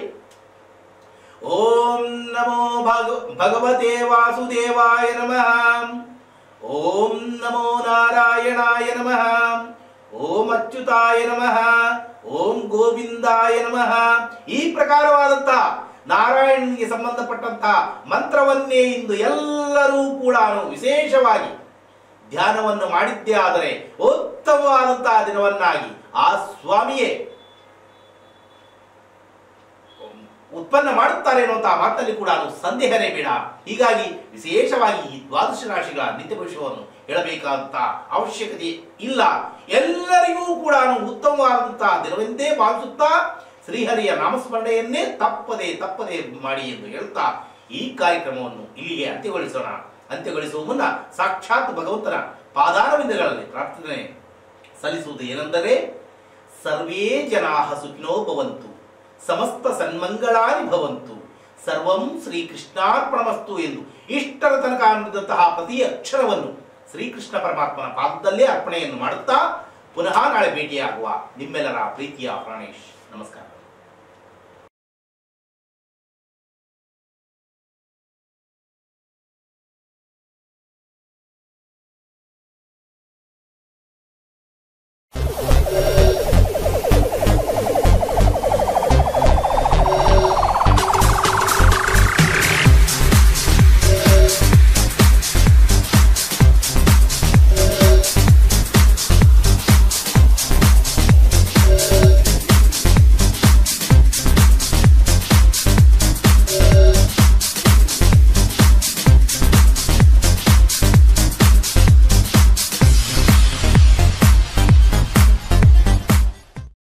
ಓಂ ನಮೋ ಭಗ ಭಗವತೆ ವಾಸುದೇವಾಯ ನಮಃ ಓಂ ನಮೋ ನಾರಾಯಣಾಯ ನಮಃ ಓಂ ಅಚ್ಯುತಾಯ ನಮಃ ಓಂ ಗೋವಿಂದಾಯ ನಮಃ ಈ ಪ್ರಕಾರವಾದಂತಹ ನಾರಾಯಣನಿಗೆ ಸಂಬಂಧಪಟ್ಟಂತಹ ಮಂತ್ರವನ್ನೇ ಇಂದು ಎಲ್ಲರೂ ಕೂಡ ವಿಶೇಷವಾಗಿ ಧ್ಯಾನವನ್ನು ಮಾಡಿದ್ದೇ ಆದರೆ ಉತ್ತಮವಾದಂತಹ ದಿನವನ್ನಾಗಿ ಆ ಸ್ವಾಮಿಯೇ ಉತ್ಪನ್ನ ಮಾಡುತ್ತಾರೆ ಅನ್ನುವಂತಹ ಮಾತಲ್ಲಿ ಕೂಡ ಸಂದೇಹನೇ ಬೇಡ ಹೀಗಾಗಿ ವಿಶೇಷವಾಗಿ ಈ ದ್ವಾದಶ ರಾಶಿಗಳ ನಿತ್ಯ ಭವಿಷ್ಯವನ್ನು ಹೇಳಬೇಕಾದಂತಹ ಅವಶ್ಯಕತೆ ಇಲ್ಲ ಎಲ್ಲರಿಗೂ ಕೂಡ ಉತ್ತಮವಾದಂತಹ ದಿನವೆಂದೇ ಭಾವಿಸುತ್ತಾ ಶ್ರೀಹರಿಯ ನಾಮಸ್ಮರಣೆಯನ್ನೇ ತಪ್ಪದೆ ತಪ್ಪದೆ ಮಾಡಿ ಎಂದು ಹೇಳ್ತಾ ಈ ಕಾರ್ಯಕ್ರಮವನ್ನು ಇಲ್ಲಿಗೆ ಅಂತ್ಯಗೊಳಿಸೋಣ ಅಂತ್ಯಗೊಳಿಸುವ ಮುನ್ನ ಸಾಕ್ಷಾತ್ ಭಗವಂತನ ಪಾದಾರವಿಂದಗಳಲ್ಲಿ ಪ್ರಾರ್ಥನೆ ಸಲ್ಲಿಸುವುದು ಏನೆಂದರೆ ಸರ್ವೇ ಜನಾ ಸುಖಿನೋ ಭವಂತು ಸಮಸ್ತ ಸನ್ಮಂಗಳಾನಿ ಭವಂತು ಸರ್ವಂ ಶ್ರೀಕೃಷ್ಣಾರ್ಪಣಮಸ್ತು ಎಂದು ಇಷ್ಟರ ತನಕ ಅನ್ನದಂತಹ ಪ್ರತಿ ಅಕ್ಷರವನ್ನು ಶ್ರೀಕೃಷ್ಣ ಪರಮಾತ್ಮನ ಪಾದದಲ್ಲೇ ಅರ್ಪಣೆಯನ್ನು ಮಾಡುತ್ತಾ ಪುನಃ ನಾಳೆ ಭೇಟಿಯಾಗುವ ನಿಮ್ಮೆಲ್ಲರ ಪ್ರೀತಿಯ ಪ್ರಾಣೇಶ್ ನಮಸ್ಕಾರ